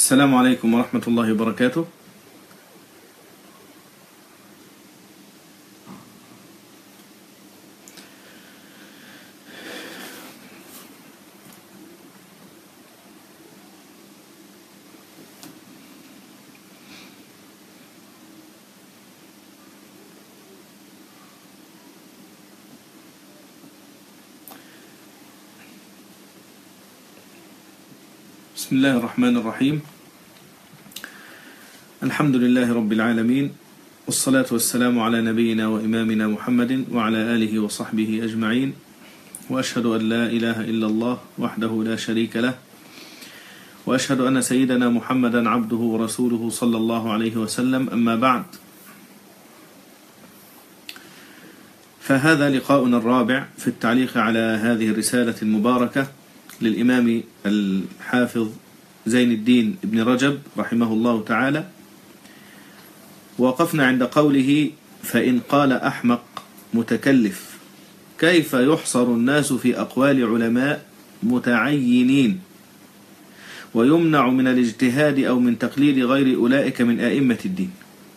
السلام عليكم ورحمة الله وبركاته بسم الله الرحمن الرحيم الحمد لله رب العالمين والصلاة والسلام على نبينا وإمامنا محمد وعلى آله وصحبه أجمعين وأشهد أن لا إله إلا الله وحده لا شريك له وأشهد أن سيدنا محمدا عبده ورسوله صلى الله عليه وسلم أما بعد فهذا لقاؤنا الرابع في التعليق على هذه الرسالة المباركة للإمام الحافظ زين الدين ابن رجب رحمه الله تعالى وقفنا عند قوله فإن قال أحمق متكلف كيف يحصر الناس في أقوال علماء متعينين ويمنع من الاجتهاد أو من تقليد غير أولئك من آئمة الدين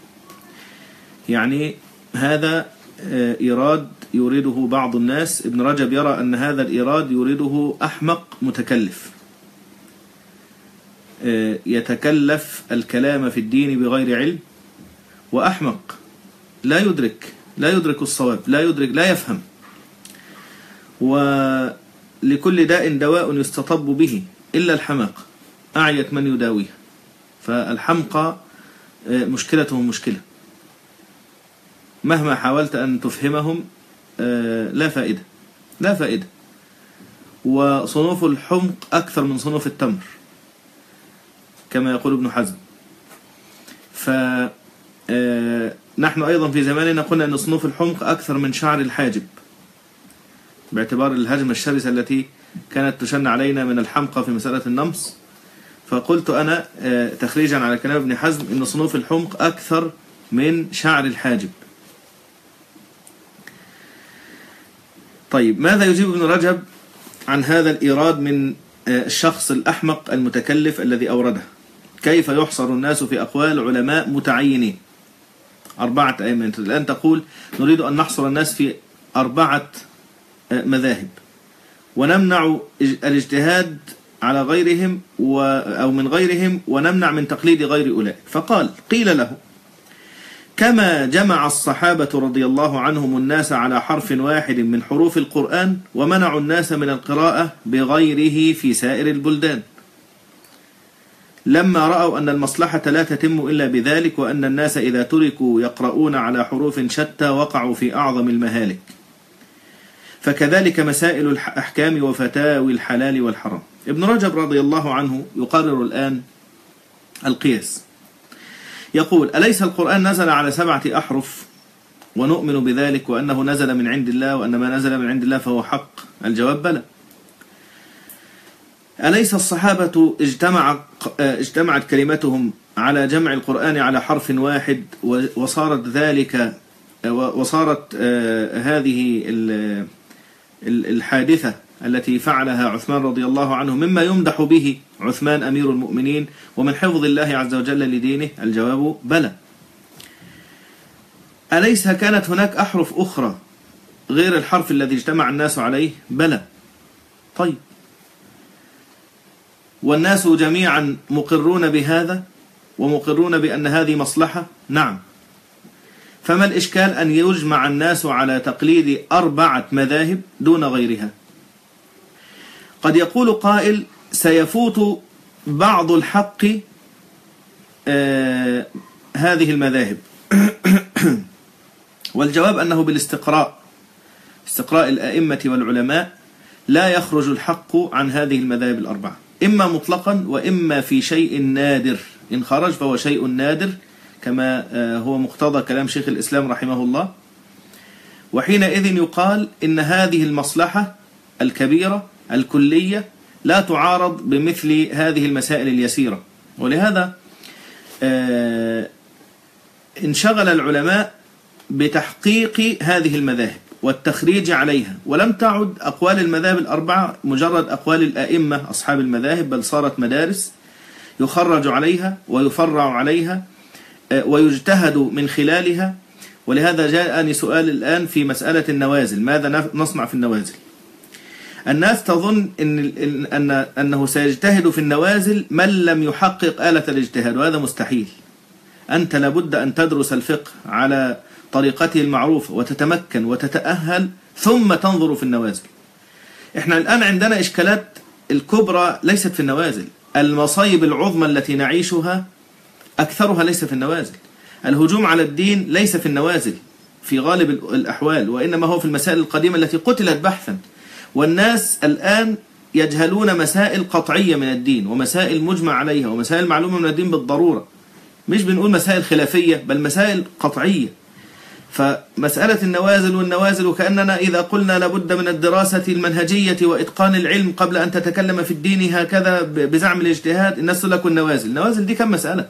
يعني هذا إيراد يريده بعض الناس ابن رجب يرى أن هذا الإيراد يريده أحمق متكلف يتكلف الكلام في الدين بغير علم وأحمق لا يدرك لا يدرك الصواب لا يدرك لا يفهم ولكل داء دواء يستطب به إلا الحماقة أعيت من يداويها فالحمقى مشكلتهم مشكلة مهما حاولت أن تفهمهم لا فائدة لا فائدة وصنوف الحمق أكثر من صنوف التمر كما يقول ابن حزم فنحن أيضا في زماننا قلنا أن صنوف الحمق أكثر من شعر الحاجب باعتبار الهجمة الشرسة التي كانت تشن علينا من الحمقى في مسألة النمص فقلت أنا تخريجا على كلام ابن حزم أن صنوف الحمق أكثر من شعر الحاجب طيب ماذا يجيب ابن رجب عن هذا الإيراد من الشخص الأحمق المتكلف الذي أورده كيف يحصر الناس في أقوال علماء متعينين أربعة أئمة الآن تقول نريد أن نحصر الناس في أربعة مذاهب ونمنع الاجتهاد على غيرهم و أو من غيرهم ونمنع من تقليد غير أولئك فقال قيل له كما جمع الصحابة رضي الله عنهم الناس على حرف واحد من حروف القرآن ومنعوا الناس من القراءة بغيره في سائر البلدان لما رأوا أن المصلحة لا تتم إلا بذلك وأن الناس إذا تركوا يقرؤون على حروف شتى وقعوا في أعظم المهالك فكذلك مسائل الأحكام وفتاوي الحلال والحرام ابن رجب رضي الله عنه يقرر الآن القياس يقول أليس القرآن نزل على سبعة أحرف ونؤمن بذلك وأنه نزل من عند الله وأن ما نزل من عند الله فهو حق الجواب بلى أليس الصحابة اجتمع اجتمعت كلمتهم على جمع القرآن على حرف واحد وصارت ذلك وصارت هذه الحادثة التي فعلها عثمان رضي الله عنه مما يمدح به عثمان أمير المؤمنين ومن حفظ الله عز وجل لدينه الجواب بلى أليس كانت هناك أحرف أخرى غير الحرف الذي اجتمع الناس عليه بلى طيب والناس جميعا مقرون بهذا ومقرون بأن هذه مصلحة نعم فما الإشكال أن يجمع الناس على تقليد أربعة مذاهب دون غيرها قد يقول قائل سيفوت بعض الحق آه هذه المذاهب والجواب أنه بالاستقراء استقراء الأئمة والعلماء لا يخرج الحق عن هذه المذاهب الأربعة إما مطلقا وإما في شيء نادر إن خرج فهو شيء نادر كما آه هو مقتضى كلام شيخ الإسلام رحمه الله وحينئذ يقال إن هذه المصلحة الكبيرة الكلية لا تعارض بمثل هذه المسائل اليسيرة ولهذا انشغل العلماء بتحقيق هذه المذاهب والتخريج عليها ولم تعد أقوال المذاهب الأربعة مجرد أقوال الأئمة أصحاب المذاهب بل صارت مدارس يخرج عليها ويفرع عليها آه، ويجتهد من خلالها ولهذا جاءني سؤال الآن في مسألة النوازل ماذا نف- نصنع في النوازل الناس تظن إن إن- أن أنه سيجتهد في النوازل من لم يحقق آلة الاجتهاد وهذا مستحيل أنت لابد أن تدرس الفقه على طريقته المعروفة وتتمكن وتتأهل ثم تنظر في النوازل احنا الآن عندنا إشكالات الكبرى ليست في النوازل المصايب العظمى التي نعيشها أكثرها ليس في النوازل الهجوم على الدين ليس في النوازل في غالب ال- الأحوال وإنما هو في المسائل القديمة التي قتلت بحثا والناس الآن يجهلون مسائل قطعية من الدين ومسائل مجمع عليها ومسائل معلومة من الدين بالضرورة مش بنقول مسائل خلافية بل مسائل قطعية فمسألة النوازل والنوازل وكأننا إذا قلنا لابد من الدراسة المنهجية وإتقان العلم قبل أن تتكلم في الدين هكذا ب- بزعم الاجتهاد الناس تقول لك النوازل النوازل دي كم مسألة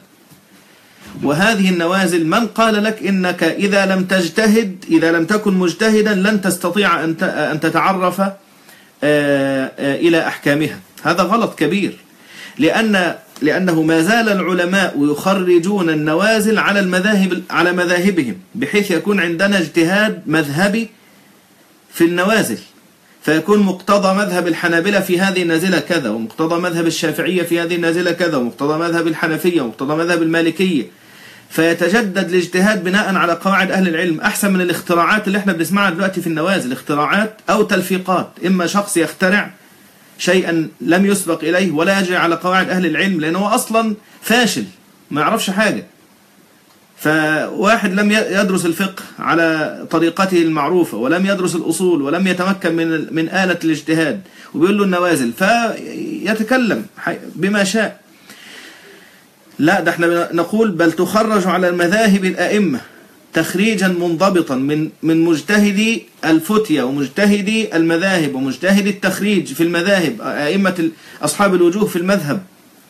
وهذه النوازل من قال لك إنك إذا لم تجتهد إذا لم تكن مجتهدا لن تستطيع أن ت- أن تتعرف آه، آه، إلى أحكامها هذا غلط كبير لأن لأنه ما زال العلماء يخرجون النوازل على المذاهب على مذاهبهم بحيث يكون عندنا اجتهاد مذهبي في النوازل فيكون مقتضى مذهب الحنابلة في هذه النازلة كذا ومقتضى مذهب الشافعية في هذه النازلة كذا ومقتضى مذهب الحنفية ومقتضى مذهب المالكية فيتجدد الاجتهاد بناء على قواعد أهل العلم أحسن من الاختراعات اللي احنا بنسمعها دلوقتي في النوازل اختراعات أو تلفيقات إما شخص يخترع شيئا لم يسبق إليه ولا يجري على قواعد أهل العلم لأنه أصلا فاشل ما يعرفش حاجة فواحد لم يدرس الفقه على طريقته المعروفة ولم يدرس الأصول ولم يتمكن من من آلة الاجتهاد وبيقول له النوازل فيتكلم بما شاء لا ده احنا نقول بل تخرج على المذاهب الأئمة تخريجا منضبطا من من مجتهدي الفتية ومجتهدي المذاهب ومجتهدي التخريج في المذاهب أئمة أصحاب الوجوه في المذهب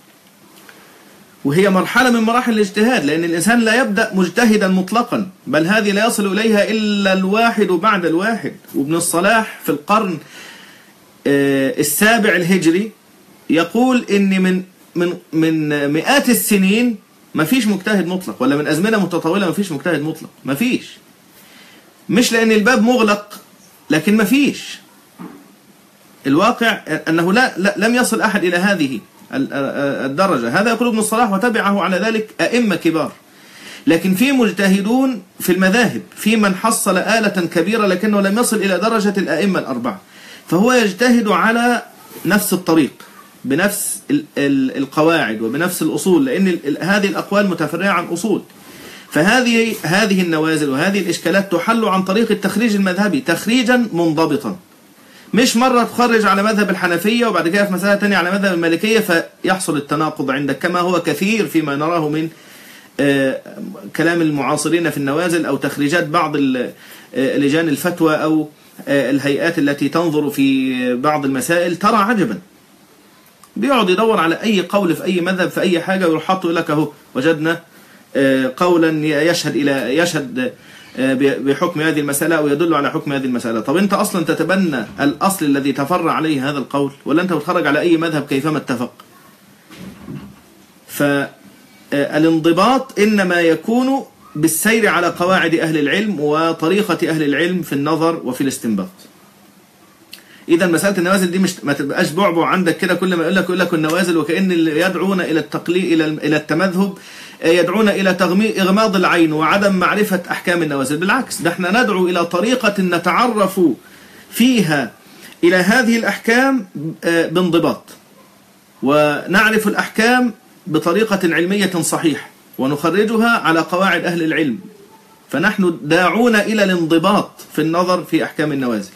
وهي مرحلة من مراحل الاجتهاد لأن الإنسان لا يبدأ مجتهدا مطلقا بل هذه لا يصل إليها إلا الواحد بعد الواحد وابن الصلاح في القرن السابع الهجري يقول إن من من من مئات السنين ما فيش مجتهد مطلق ولا من أزمنة متطاولة ما فيش مجتهد مطلق ما فيش مش لأن الباب مغلق لكن ما فيش الواقع أنه لا, لا لم يصل أحد إلى هذه الدرجة هذا يقول ابن الصلاح وتبعه على ذلك أئمة كبار لكن في مجتهدون في المذاهب في من حصل آلة كبيرة لكنه لم يصل إلى درجة الأئمة الأربعة فهو يجتهد على نفس الطريق بنفس القواعد وبنفس الأصول لأن هذه الأقوال متفرعة عن أصول فهذه هذه النوازل وهذه الإشكالات تحل عن طريق التخريج المذهبي تخريجا منضبطا مش مرة تخرج على مذهب الحنفية وبعد كده في مسألة تانية على مذهب المالكية فيحصل التناقض عندك كما هو كثير فيما نراه من كلام المعاصرين في النوازل أو تخريجات بعض لجان الفتوى أو الهيئات التي تنظر في بعض المسائل ترى عجبا بيقعد يدور على أي قول في أي مذهب في أي حاجة ويروح حاطه لك أهو وجدنا قولا يشهد إلى يشهد بحكم هذه المسألة أو يدل على حكم هذه المسألة طب أنت أصلا تتبنى الأصل الذي تفرع عليه هذا القول ولا أنت بتخرج على أي مذهب كيفما اتفق فالانضباط إنما يكون بالسير على قواعد أهل العلم وطريقة أهل العلم في النظر وفي الاستنباط إذا مسألة النوازل دي مش ما تبقاش بعبع عندك كده كل ما يقول لك يقول لك النوازل وكأن اللي يدعون إلى التقليد إلى إلى التمذهب يدعون إلى إغماض العين وعدم معرفة أحكام النوازل بالعكس ده احنا ندعو إلى طريقة نتعرف فيها إلى هذه الأحكام بانضباط ونعرف الأحكام بطريقة علمية صحيحة ونخرجها على قواعد أهل العلم فنحن داعون إلى الانضباط في النظر في أحكام النوازل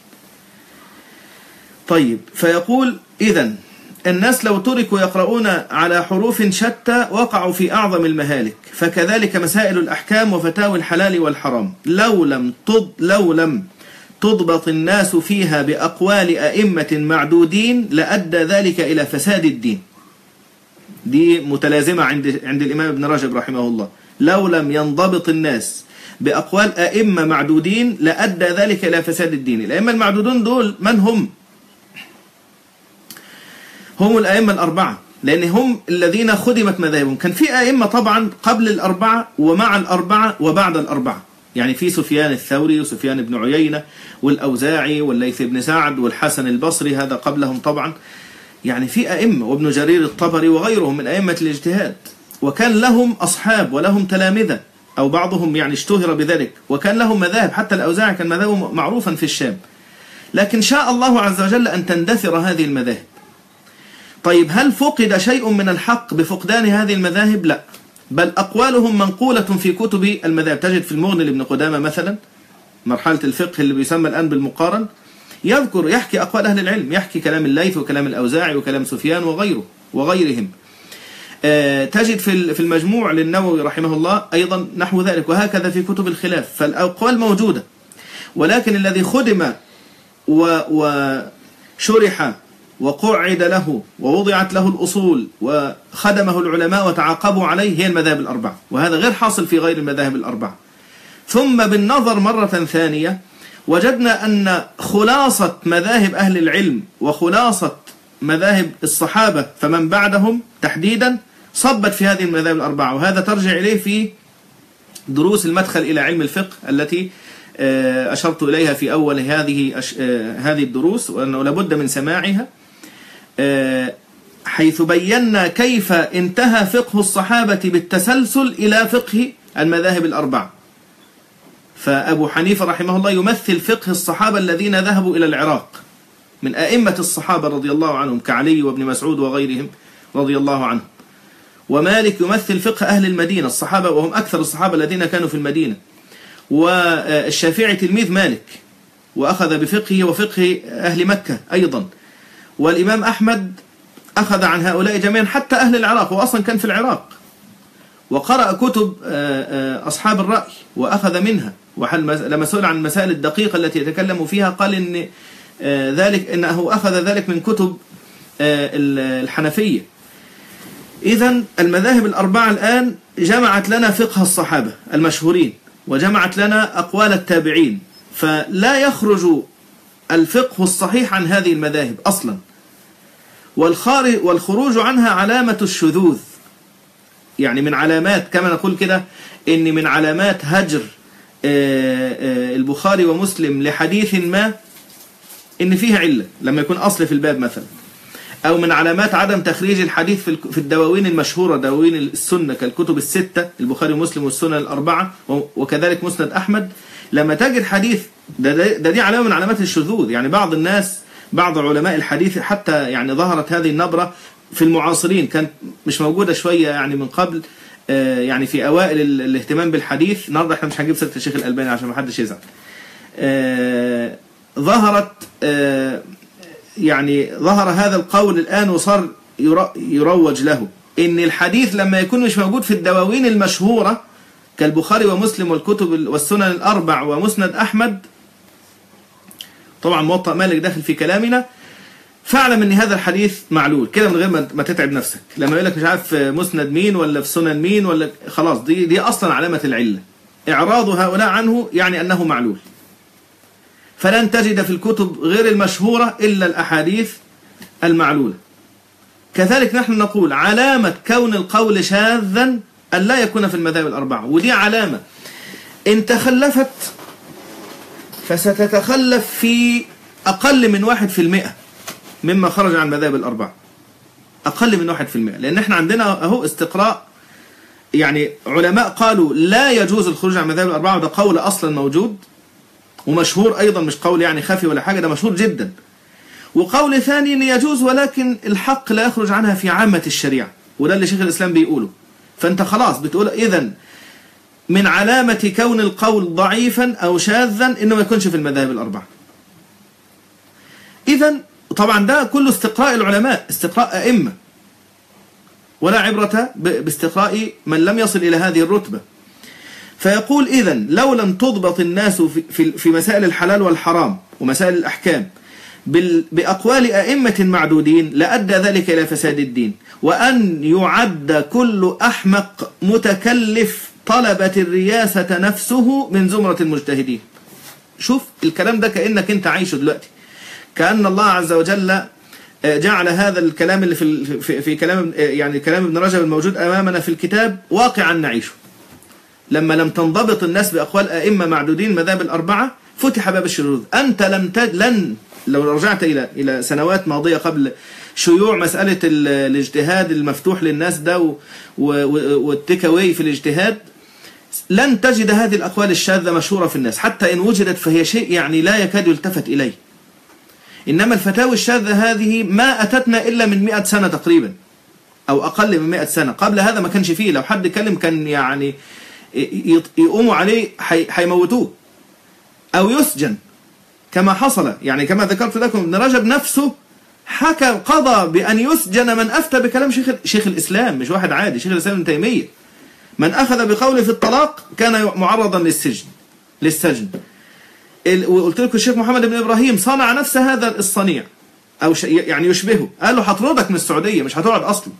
طيب فيقول إذا الناس لو تركوا يقرؤون على حروف شتى وقعوا في أعظم المهالك فكذلك مسائل الأحكام وفتاوي الحلال والحرام لو لم تض لو لم تضبط الناس فيها بأقوال أئمة معدودين لأدى ذلك إلى فساد الدين دي متلازمة عند عند الإمام ابن رجب رحمه الله لو لم ينضبط الناس بأقوال أئمة معدودين لأدى ذلك إلى فساد الدين الأئمة المعدودون دول من هم هم الأئمة الأربعة لأن هم الذين خدمت مذاهبهم كان في أئمة طبعا قبل الأربعة ومع الأربعة وبعد الأربعة يعني في سفيان الثوري وسفيان بن عيينة والأوزاعي والليث بن سعد والحسن البصري هذا قبلهم طبعا يعني في أئمة وابن جرير الطبري وغيرهم من أئمة الاجتهاد وكان لهم أصحاب ولهم تلامذة أو بعضهم يعني اشتهر بذلك وكان لهم مذاهب حتى الأوزاعي كان مذهبه معروفا في الشام لكن شاء الله عز وجل أن تندثر هذه المذاهب طيب هل فقد شيء من الحق بفقدان هذه المذاهب؟ لا بل أقوالهم منقولة في كتب المذاهب تجد في المغني لابن قدامة مثلا مرحلة الفقه اللي بيسمى الآن بالمقارن يذكر يحكي أقوال أهل العلم يحكي كلام الليث وكلام الأوزاعي وكلام سفيان وغيره وغيرهم آه، تجد في في المجموع للنووي رحمه الله أيضا نحو ذلك وهكذا في كتب الخلاف فالأقوال موجودة ولكن الذي خدم وشرح وقعد له ووضعت له الأصول وخدمه العلماء وتعاقبوا عليه هي المذاهب الأربعة وهذا غير حاصل في غير المذاهب الأربعة ثم بالنظر مرة ثانية وجدنا أن خلاصة مذاهب أهل العلم وخلاصة مذاهب الصحابة فمن بعدهم تحديدا صبت في هذه المذاهب الأربعة وهذا ترجع إليه في دروس المدخل إلى علم الفقه التي آه، أشرت إليها في أول هذه آه، هذه الدروس وأنه لابد من سماعها آه، حيث بينا كيف انتهى فقه الصحابة بالتسلسل إلى فقه المذاهب الأربعة فأبو حنيفة رحمه الله يمثل فقه الصحابة الذين ذهبوا إلى العراق من أئمة الصحابة رضي الله عنهم كعلي وابن مسعود وغيرهم رضي الله عنهم ومالك يمثل فقه أهل المدينة الصحابة وهم أكثر الصحابة الذين كانوا في المدينة والشافعي تلميذ مالك وأخذ بفقهه وفقه أهل مكة أيضا والإمام أحمد أخذ عن هؤلاء جميعا حتى أهل العراق وأصلا كان في العراق وقرأ كتب آه، آه، أصحاب الرأي وأخذ منها لما سئل عن المسائل الدقيقة التي يتكلم فيها قال إن آه، ذلك إنه أخذ ذلك من كتب الحنفية إذا المذاهب الأربعة الآن جمعت لنا فقه الصحابة المشهورين وجمعت لنا أقوال التابعين فلا يخرج الفقه الصحيح عن هذه المذاهب أصلا والخروج عنها علامة الشذوذ يعني من علامات كما نقول كده إن من علامات هجر آه، آه، البخاري ومسلم لحديث ما إن فيها علة لما يكون أصل في الباب مثلا أو من علامات عدم تخريج الحديث في الدواوين المشهورة دواوين السنة كالكتب الستة البخاري ومسلم والسنة الأربعة وكذلك مسند أحمد لما تجد حديث ده, ده, ده دي علامة من علامات الشذوذ يعني بعض الناس بعض علماء الحديث حتى يعني ظهرت هذه النبرة في المعاصرين كانت مش موجودة شوية يعني من قبل آه، يعني في أوائل الاهتمام بالحديث النهارده احنا مش هنجيب سيرة الشيخ الألباني عشان ما حدش يزعل آه، ظهرت آه، يعني ظهر هذا القول الآن وصار يروج له إن الحديث لما يكون مش موجود في الدواوين المشهورة كالبخاري ومسلم والكتب والسنن الأربع ومسند أحمد طبعا موطأ مالك داخل في كلامنا فاعلم ان هذا الحديث معلول كده من غير ما تتعب نفسك لما يقول لك مش عارف مسند مين ولا في سنن مين ولا خلاص دي دي اصلا علامه العله اعراض هؤلاء عنه يعني انه معلول فلن تجد في الكتب غير المشهورة إلا الأحاديث المعلولة كذلك نحن نقول علامة كون القول شاذا أن لا يكون في المذاهب الأربعة ودي علامة إن تخلفت فستتخلف في أقل من واحد في المئة مما خرج عن المذاهب الأربعة أقل من واحد في المئة لأن احنا عندنا أهو استقراء يعني علماء قالوا لا يجوز الخروج عن المذاهب الأربعة وده قول أصلا موجود ومشهور أيضا مش قول يعني خفي ولا حاجة ده مشهور جدا وقول ثاني أن يجوز ولكن الحق لا يخرج عنها في عامة الشريعة وده اللي شيخ الإسلام بيقوله فأنت خلاص بتقول إذا من علامة كون القول ضعيفا أو شاذا إنه ما يكونش في المذاهب الأربعة إذا طبعا ده كله استقراء العلماء استقراء أئمة ولا عبرة باستقراء من لم يصل إلى هذه الرتبة فيقول إذا لو لم تضبط الناس في, في مسائل الحلال والحرام ومسائل الأحكام بأقوال أئمة معدودين لأدى ذلك إلى فساد الدين وأن يعد كل أحمق متكلف طلبة الرياسة نفسه من زمرة المجتهدين شوف الكلام ده كأنك انت عايشه دلوقتي كأن الله عز وجل آه، جعل هذا الكلام اللي في ال- في, في كلام آه، يعني كلام ابن رجب الموجود امامنا في الكتاب واقعا نعيشه لما لم تنضبط الناس باقوال ائمه معدودين المذاهب الاربعه فتح باب الشذوذ انت لم تج... لن لو رجعت الى الى سنوات ماضيه قبل شيوع مساله ال- الاجتهاد المفتوح للناس ده و- و- و- والتيك أواي في الاجتهاد لن تجد هذه الاقوال الشاذه مشهوره في الناس حتى ان وجدت فهي شيء يعني لا يكاد يلتفت اليه إنما الفتاوي الشاذة هذه ما أتتنا إلا من مئة سنة تقريبا أو أقل من مئة سنة قبل هذا ما كانش فيه لو حد كلم كان يعني ي- يقوموا عليه حي- حيموتوه أو يسجن كما حصل يعني كما ذكرت لكم ابن رجب نفسه حكى قضى بأن يسجن من أفتى بكلام شيخ شيخ الإسلام مش واحد عادي شيخ الإسلام ابن تيمية من أخذ بقوله في الطلاق كان معرضا للسجن للسجن ال- وقلت لكم الشيخ محمد بن ابراهيم صنع نفس هذا الصنيع او ش... يعني يشبهه قال له هطردك من السعوديه مش هتقعد اصلا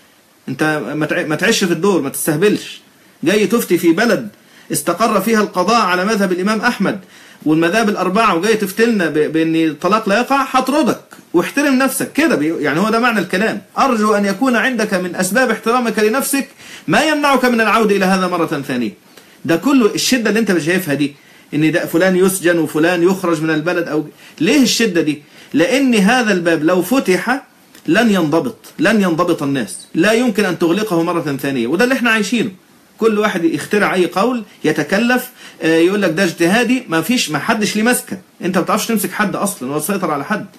انت ما تع- ما تعيش في الدور ما تستهبلش جاي تفتي في بلد استقر فيها القضاء على مذهب الامام احمد والمذاهب الاربعه وجاي تفتلنا ب... بان الطلاق لا يقع هطردك واحترم نفسك كده بي... يعني هو ده معنى الكلام ارجو ان يكون عندك من اسباب احترامك لنفسك ما يمنعك من العوده الى هذا مره ثانيه ده كله الشده اللي انت شايفها دي ان ده فلان يسجن وفلان يخرج من البلد او ليه الشده دي لان هذا الباب لو فتح لن ينضبط لن ينضبط الناس لا يمكن ان تغلقه مره ثانيه وده اللي احنا عايشينه كل واحد يخترع اي قول يتكلف آه، يقول لك ده اجتهادي ما فيش ما حدش ليه ماسكه انت ما بتعرفش تمسك حد اصلا ولا تسيطر على حد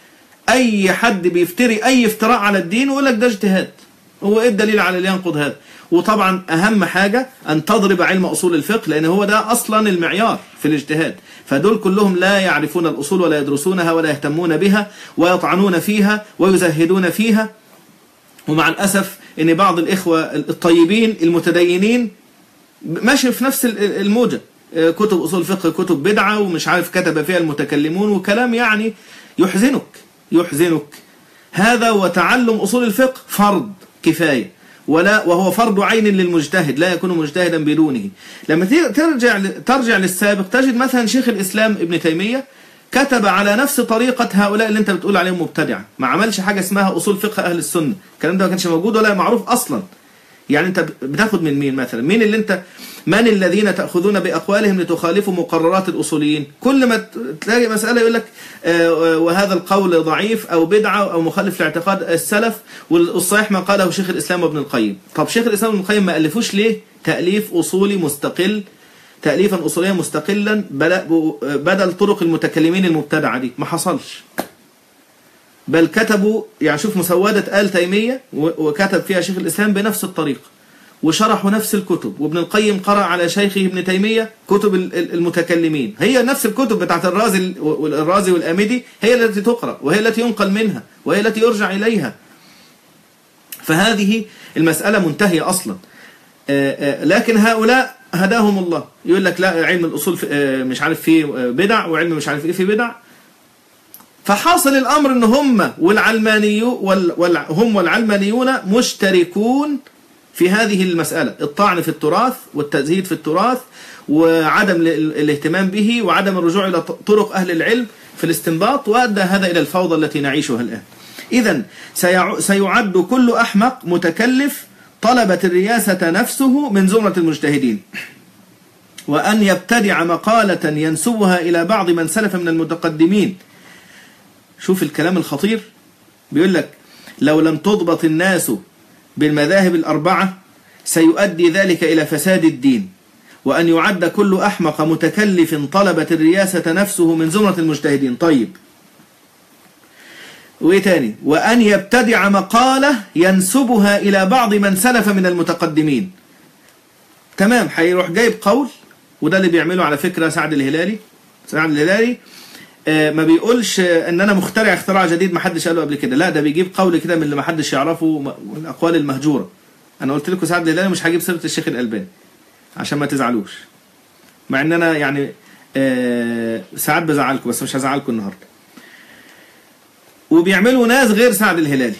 اي حد بيفتري اي افتراء على الدين ويقول لك ده اجتهاد هو ايه الدليل على اللي ينقض هذا وطبعا اهم حاجه ان تضرب علم اصول الفقه لان هو ده اصلا المعيار في الاجتهاد فدول كلهم لا يعرفون الاصول ولا يدرسونها ولا يهتمون بها ويطعنون فيها ويزهدون فيها ومع الاسف ان بعض الاخوه الطيبين المتدينين ماشي في نفس الموجه كتب اصول فقه كتب بدعه ومش عارف كتب فيها المتكلمون وكلام يعني يحزنك يحزنك هذا وتعلم اصول الفقه فرض كفايه ولا وهو فرض عين للمجتهد لا يكون مجتهدا بدونه لما ترجع ترجع للسابق تجد مثلا شيخ الاسلام ابن تيميه كتب على نفس طريقة هؤلاء اللي انت بتقول عليهم مبتدعة ما عملش حاجة اسمها أصول فقه أهل السنة الكلام ده ما كانش موجود ولا معروف أصلا يعني انت بتاخد من مين مثلا مين اللي انت من الذين تأخذون بأقوالهم لتخالفوا مقررات الأصوليين كل ما تلاقي مسألة يقول لك آه وهذا القول ضعيف أو بدعة أو مخالف لاعتقاد السلف والصحيح ما قاله شيخ الإسلام وابن القيم طب شيخ الإسلام وابن القيم ما ألفوش ليه تأليف أصولي مستقل تأليفا أصوليا مستقلا بدل طرق المتكلمين المبتدعة دي ما حصلش بل كتبوا يعني شوف مسودة آل تيمية وكتب فيها شيخ الإسلام بنفس الطريقة وشرحوا نفس الكتب وابن القيم قرأ على شيخه ابن تيمية كتب المتكلمين هي نفس الكتب بتاعت الرازي والرازي والأمدي هي التي تقرأ وهي التي ينقل منها وهي التي يرجع إليها فهذه المسألة منتهية أصلا لكن هؤلاء هداهم الله يقول لك لا علم الأصول مش عارف فيه بدع وعلم مش عارف إيه في بدع فحاصل الأمر أن هم والعلماني وال وال هم والعلمانيون مشتركون في هذه المسألة الطعن في التراث والتزهيد في التراث وعدم الاهتمام به وعدم الرجوع إلى طرق أهل العلم في الاستنباط وأدى هذا إلى الفوضى التي نعيشها الآن إذا سيعد كل أحمق متكلف طلبت الرياسة نفسه من زمرة المجتهدين وأن يبتدع مقالة ينسبها إلى بعض من سلف من المتقدمين شوف الكلام الخطير بيقول لك لو لم تضبط الناس بالمذاهب الأربعة سيؤدي ذلك إلى فساد الدين وأن يعد كل أحمق متكلف طلبت الرياسة نفسه من زمرة المجتهدين طيب وإيه تاني وأن يبتدع مقالة ينسبها إلى بعض من سلف من المتقدمين تمام هيروح جايب قول وده اللي بيعمله على فكرة سعد الهلالي سعد الهلالي ما بيقولش ان انا مخترع اختراع جديد ما حدش قاله قبل كده لا ده بيجيب قول كده من اللي ما حدش يعرفه الاقوال المهجوره انا قلت لكم سعد الهلالي مش هجيب سيره الشيخ الالباني عشان ما تزعلوش مع ان انا يعني آه ساعات بزعلكم بس مش هزعلكم النهارده وبيعملوا ناس غير سعد الهلالي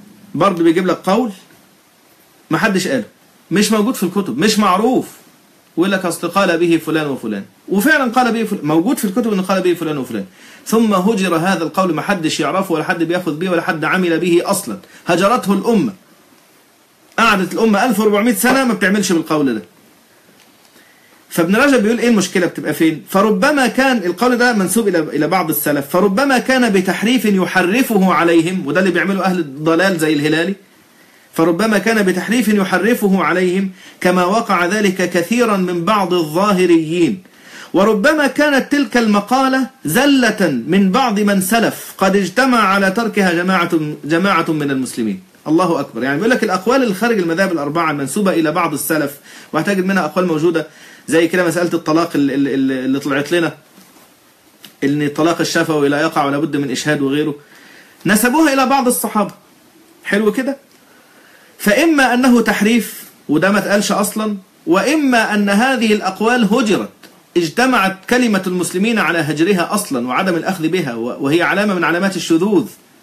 برضه بيجيب لك قول ما حدش قاله مش موجود في الكتب مش معروف ويقول لك اصل قال به فلان وفلان وفعلا قال به فلان موجود في الكتب انه قال به فلان وفلان ثم هجر هذا القول ما حدش يعرفه ولا حد بياخذ به ولا حد عمل به اصلا هجرته الامه قعدت الامه 1400 سنه ما بتعملش بالقول ده فابن رجب بيقول ايه المشكله بتبقى فين فربما كان القول ده منسوب الى الى بعض السلف فربما كان بتحريف يحرفه عليهم وده اللي بيعمله اهل الضلال زي الهلالي فربما كان بتحريف يحرفه عليهم كما وقع ذلك كثيرا من بعض الظاهريين وربما كانت تلك المقالة زلة من بعض من سلف قد اجتمع على تركها جماعة جماعة من المسلمين الله أكبر يعني بيقول لك الأقوال الخارج المذاهب الأربعة المنسوبة إلى بعض السلف وهتجد منها أقوال موجودة زي كده مسألة الطلاق اللي, اللي اللي طلعت لنا ان الطلاق الشفوي لا يقع ولا بد من إشهاد وغيره نسبوها إلى بعض الصحابة حلو كده فإما أنه تحريف وده ما اتقالش أصلا وإما أن هذه الأقوال هجرت اجتمعت كلمة المسلمين على هجرها أصلا وعدم الأخذ بها وهي علامة من علامات الشذوذ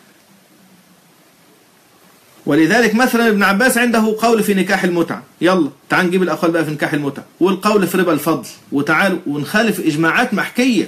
ولذلك مثلا ابن عباس عنده قول في نكاح المتعة يلا تعال نجيب الأقوال بقى في نكاح المتعة والقول في ربا الفضل وتعالوا ونخالف إجماعات محكية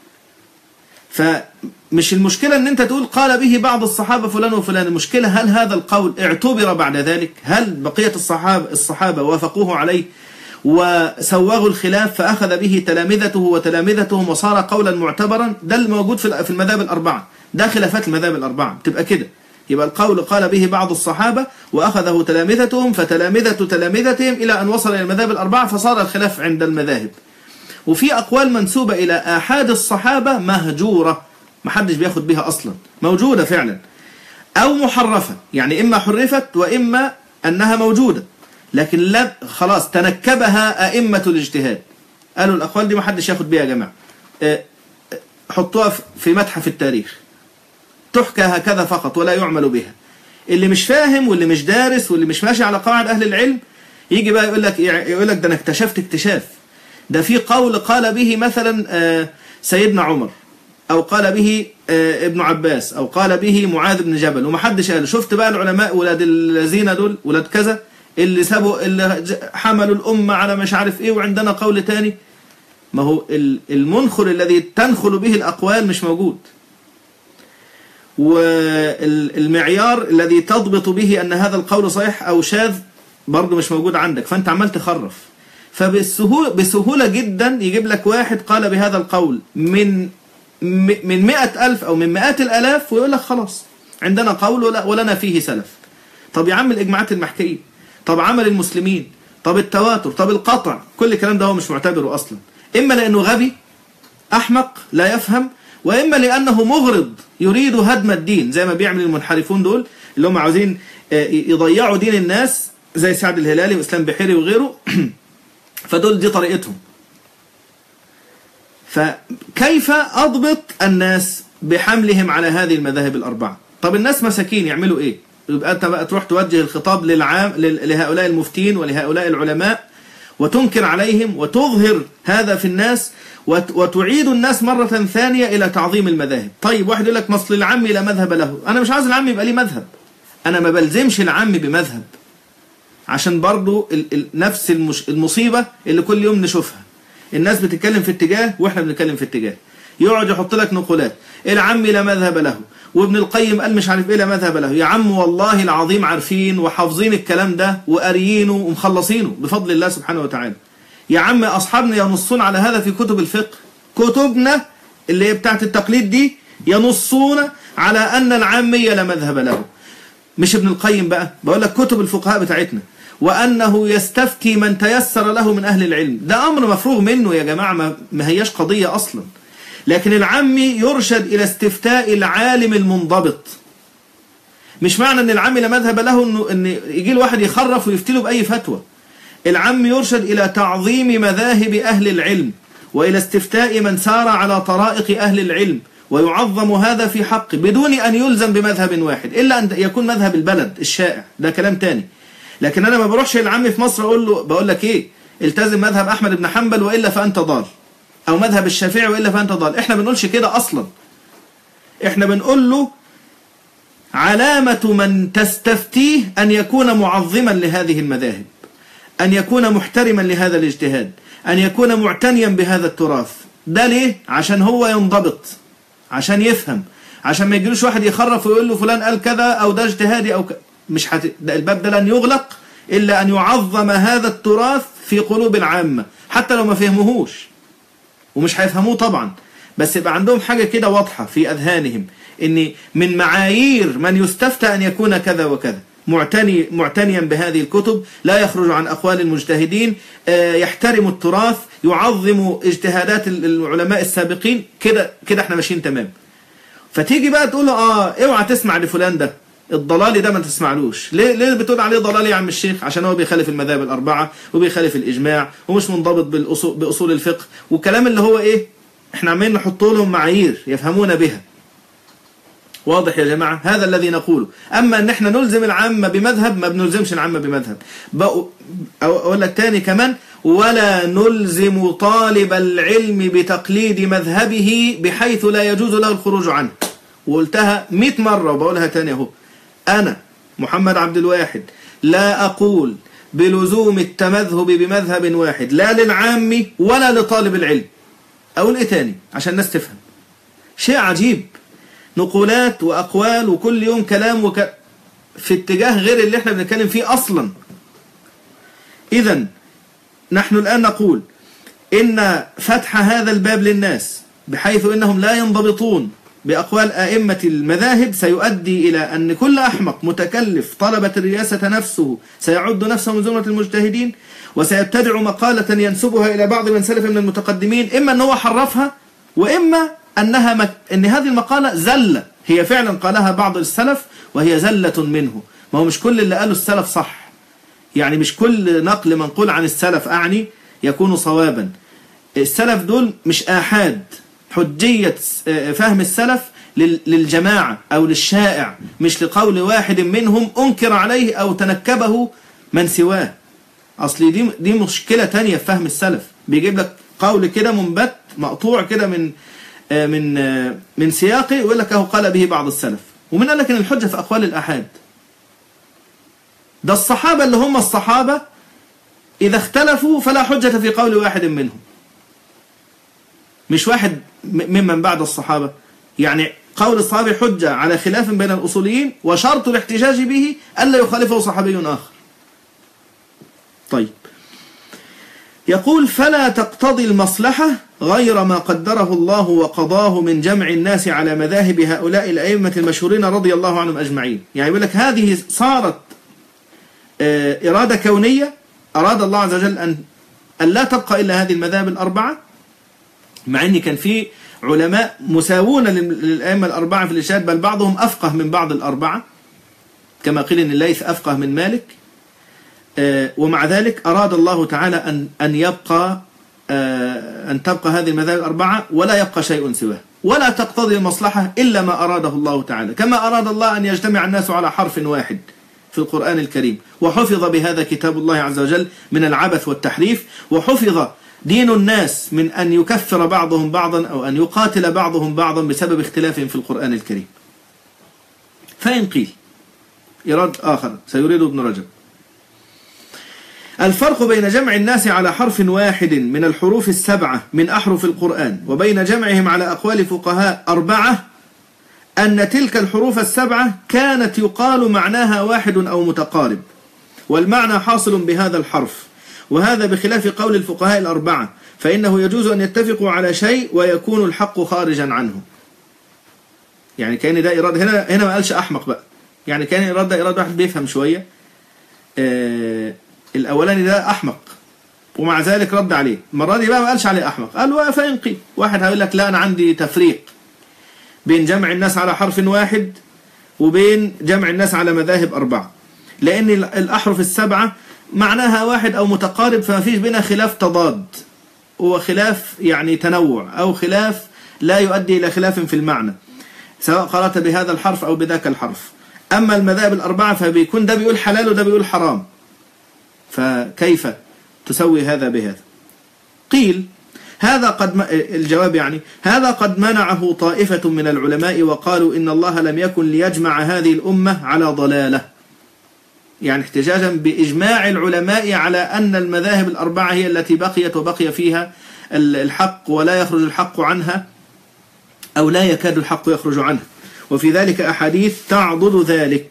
فمش المشكلة ان انت تقول قال به بعض الصحابة فلان وفلان المشكلة هل هذا القول اعتبر بعد ذلك هل بقية الصحابة, الصحابة وافقوه عليه وسوغوا الخلاف فأخذ به تلامذته وتلامذتهم وصار قولا معتبرا ده الموجود في المذاهب الأربعة ده خلافات المذاهب الأربعة بتبقى كده يبقى القول قال به بعض الصحابة وأخذه تلامذتهم فتلامذة تلامذتهم إلى أن وصل إلى المذاهب الأربعة فصار الخلاف عند المذاهب وفي أقوال منسوبة إلى آحاد الصحابة مهجورة محدش بياخد بها أصلا موجودة فعلا أو محرفة يعني إما حرفت وإما أنها موجودة لكن لا خلاص تنكبها أئمة الاجتهاد قالوا الأقوال دي محدش ياخد بها يا جماعة حطوها في متحف التاريخ تحكى هكذا فقط ولا يعمل بها اللي مش فاهم واللي مش دارس واللي مش ماشي على قواعد أهل العلم يجي بقى يقول لك يقول لك ده أنا اكتشفت اكتشاف ده في قول قال به مثلا سيدنا عمر أو قال به ابن عباس أو قال به معاذ بن جبل ومحدش قال شفت بقى العلماء ولاد الذين دول ولاد كذا اللي سابوا اللي حملوا الأمة على مش عارف إيه وعندنا قول تاني ما هو المنخل الذي تنخل به الأقوال مش موجود والمعيار الذي تضبط به أن هذا القول صحيح أو شاذ برضه مش موجود عندك فأنت عمال تخرف فبسهولة بسهولة جدا يجيب لك واحد قال بهذا القول من من مئة ألف أو من مئات الألاف ويقول لك خلاص عندنا قول ولنا فيه سلف طب يا عم الإجماعات المحكية طب عمل المسلمين طب التواتر طب القطع كل الكلام ده هو مش معتبره أصلا إما لأنه غبي أحمق لا يفهم وإما لأنه مغرض يريد هدم الدين زي ما بيعمل المنحرفون دول اللي هم عاوزين يضيعوا دين الناس زي سعد الهلالي وإسلام بحيري وغيره فدول دي طريقتهم فكيف أضبط الناس بحملهم على هذه المذاهب الأربعة طب الناس مساكين يعملوا إيه يبقى أنت بقى تروح توجه الخطاب للعام لهؤلاء المفتين ولهؤلاء العلماء وتنكر عليهم وتظهر هذا في الناس وتعيد الناس مرة ثانية إلى تعظيم المذاهب طيب واحد يقول لك مصل العم لا مذهب له أنا مش عاوز العم يبقى لي مذهب أنا ما بلزمش العم بمذهب عشان برضو ال ال نفس المش المصيبة اللي كل يوم نشوفها الناس بتتكلم في اتجاه واحنا بنتكلم في اتجاه يقعد يحط لك نقولات العم لا مذهب له وابن القيم قال مش عارف ايه لا مذهب له يا عم والله العظيم عارفين وحافظين الكلام ده وقاريينه ومخلصينه بفضل الله سبحانه وتعالى يا عم اصحابنا ينصون على هذا في كتب الفقه كتبنا اللي هي بتاعت التقليد دي ينصون على ان العامية لا مذهب له مش ابن القيم بقى بقول لك كتب الفقهاء بتاعتنا وأنه يستفتي من تيسر له من أهل العلم ده أمر مفروغ منه يا جماعة ما هياش قضية أصلا لكن العمي يرشد إلى استفتاء العالم المنضبط مش معنى أن العمي لا مذهب له أنه أن يجي له واحد يخرف ويفتله بأي فتوى العم يرشد إلى تعظيم مذاهب أهل العلم وإلى استفتاء من سار على طرائق أهل العلم ويعظم هذا في حقه بدون أن يلزم بمذهب واحد إلا أن يكون مذهب البلد الشائع ده كلام تاني لكن أنا ما بروحش للعم في مصر أقول له بقول لك إيه التزم مذهب أحمد بن حنبل وإلا فأنت ضال أو مذهب الشافعي وإلا فأنت ضال إحنا بنقولش كده أصلا إحنا بنقول له علامة من تستفتيه أن يكون معظما لهذه المذاهب أن يكون محترما لهذا الاجتهاد أن يكون معتنيا بهذا التراث ده ليه؟ عشان هو ينضبط عشان يفهم عشان ما يجيلوش واحد يخرف ويقول له فلان قال كذا أو ده اجتهادي أو ك... مش حت... ده الباب ده لن يغلق إلا أن يعظم هذا التراث في قلوب العامة حتى لو ما فهموهوش ومش هيفهموه طبعا بس يبقى عندهم حاجة كده واضحة في أذهانهم إن من معايير من يستفتى أن يكون كذا وكذا معتني معتنيا بهذه الكتب لا يخرج عن أقوال المجتهدين يحترم التراث يعظم اجتهادات العلماء السابقين كده كده احنا ماشيين تمام فتيجي بقى تقول له اه اوعى تسمع لفلان ده الضلالي ده ما تسمعلوش ليه ليه بتقول عليه ضلالي يا عم الشيخ عشان هو بيخالف المذاهب الاربعه وبيخالف الاجماع ومش منضبط بالاصول باصول الفقه والكلام اللي هو ايه احنا عمالين نحط لهم معايير يفهمون بها واضح يا جماعة هذا الذي نقوله أما أن احنا نلزم العامة بمذهب ما بنلزمش العامة بمذهب أقول لك تاني كمان ولا نلزم طالب العلم بتقليد مذهبه بحيث لا يجوز له الخروج عنه وقلتها مئة مرة وبقولها تاني اهو أنا محمد عبد الواحد لا أقول بلزوم التمذهب بمذهب واحد لا للعام ولا لطالب العلم أقول إيه تاني عشان الناس تفهم شيء عجيب نقولات وأقوال وكل يوم كلام وك... في اتجاه غير اللي احنا بنتكلم فيه أصلا إذا نحن الآن نقول إن فتح هذا الباب للناس بحيث إنهم لا ينضبطون بأقوال أئمة المذاهب سيؤدي إلى أن كل أحمق متكلف طلبة الرياسة نفسه سيعد نفسه من زمرة المجتهدين وسيبتدع مقالة ينسبها إلى بعض من سلف من المتقدمين إما أن هو حرفها وإما أنها مك... أن هذه المقالة زلة هي فعلا قالها بعض السلف وهي زلة منه ما هو مش كل اللي قاله السلف صح يعني مش كل نقل منقول عن السلف أعني يكون صوابا السلف دول مش آحاد حجية فهم السلف للجماعة أو للشائع مش لقول واحد منهم أنكر عليه أو تنكبه من سواه أصل دي, دي مشكلة تانية في فهم السلف بيجيب لك قول كده منبت مقطوع كده من من من سياقه ويقول لك اهو قال به بعض السلف ومن قال لك ان الحجه في اقوال الاحاد ده الصحابه اللي هم الصحابه اذا اختلفوا فلا حجه في قول واحد منهم مش واحد ممن بعد الصحابه يعني قول الصحابي حجه على خلاف بين الاصوليين وشرط الاحتجاج به الا يخالفه صحابي اخر طيب يقول فلا تقتضي المصلحة غير ما قدره الله وقضاه من جمع الناس على مذاهب هؤلاء الأئمة المشهورين رضي الله عنهم أجمعين يعني يقول لك هذه صارت إرادة كونية أراد الله عز وجل أن, أن لا تبقى إلا هذه المذاهب الأربعة مع أن كان في علماء مساوون للأئمة الأربعة في الإرشاد بل بعضهم أفقه من بعض الأربعة كما قيل أن الليث أفقه من مالك ومع ذلك أراد الله تعالى أن أن يبقى أن تبقى هذه المذاهب الأربعة ولا يبقى شيء سواه ولا تقتضي المصلحة إلا ما أراده الله تعالى كما أراد الله أن يجتمع الناس على حرف واحد في القرآن الكريم وحفظ بهذا كتاب الله عز وجل من العبث والتحريف وحفظ دين الناس من أن يكفر بعضهم بعضا أو أن يقاتل بعضهم بعضا بسبب اختلافهم في القرآن الكريم فإن قيل إراد آخر سيريد ابن رجب الفرق بين جمع الناس على حرف واحد من الحروف السبعة من أحرف القرآن وبين جمعهم على أقوال فقهاء أربعة أن تلك الحروف السبعة كانت يقال معناها واحد أو متقارب والمعنى حاصل بهذا الحرف وهذا بخلاف قول الفقهاء الأربعة فإنه يجوز أن يتفقوا على شيء ويكون الحق خارجا عنه يعني كان ده إرادة هنا هنا ما قالش أحمق بقى يعني كان إرادة إرادة واحد بيفهم شوية آه الاولاني ده احمق ومع ذلك رد عليه المره دي بقى ما قالش عليه احمق قال فان قيل واحد هيقول لك لا انا عندي تفريق بين جمع الناس على حرف واحد وبين جمع الناس على مذاهب اربعه لان الاحرف السبعه معناها واحد او متقارب فما فيش بينها خلاف تضاد هو خلاف يعني تنوع او خلاف لا يؤدي الى خلاف في المعنى سواء قرات بهذا الحرف او بذاك الحرف اما المذاهب الاربعه فبيكون ده بيقول حلال وده بيقول حرام فكيف تسوي هذا بهذا قيل هذا قد م... الجواب يعني هذا قد منعه طائفة من العلماء وقالوا إن الله لم يكن ليجمع هذه الأمة على ضلالة يعني احتجاجا بإجماع العلماء على أن المذاهب الأربعة هي التي بقيت وبقي فيها الحق ولا يخرج الحق عنها أو لا يكاد الحق يخرج عنها وفي ذلك أحاديث تعضد ذلك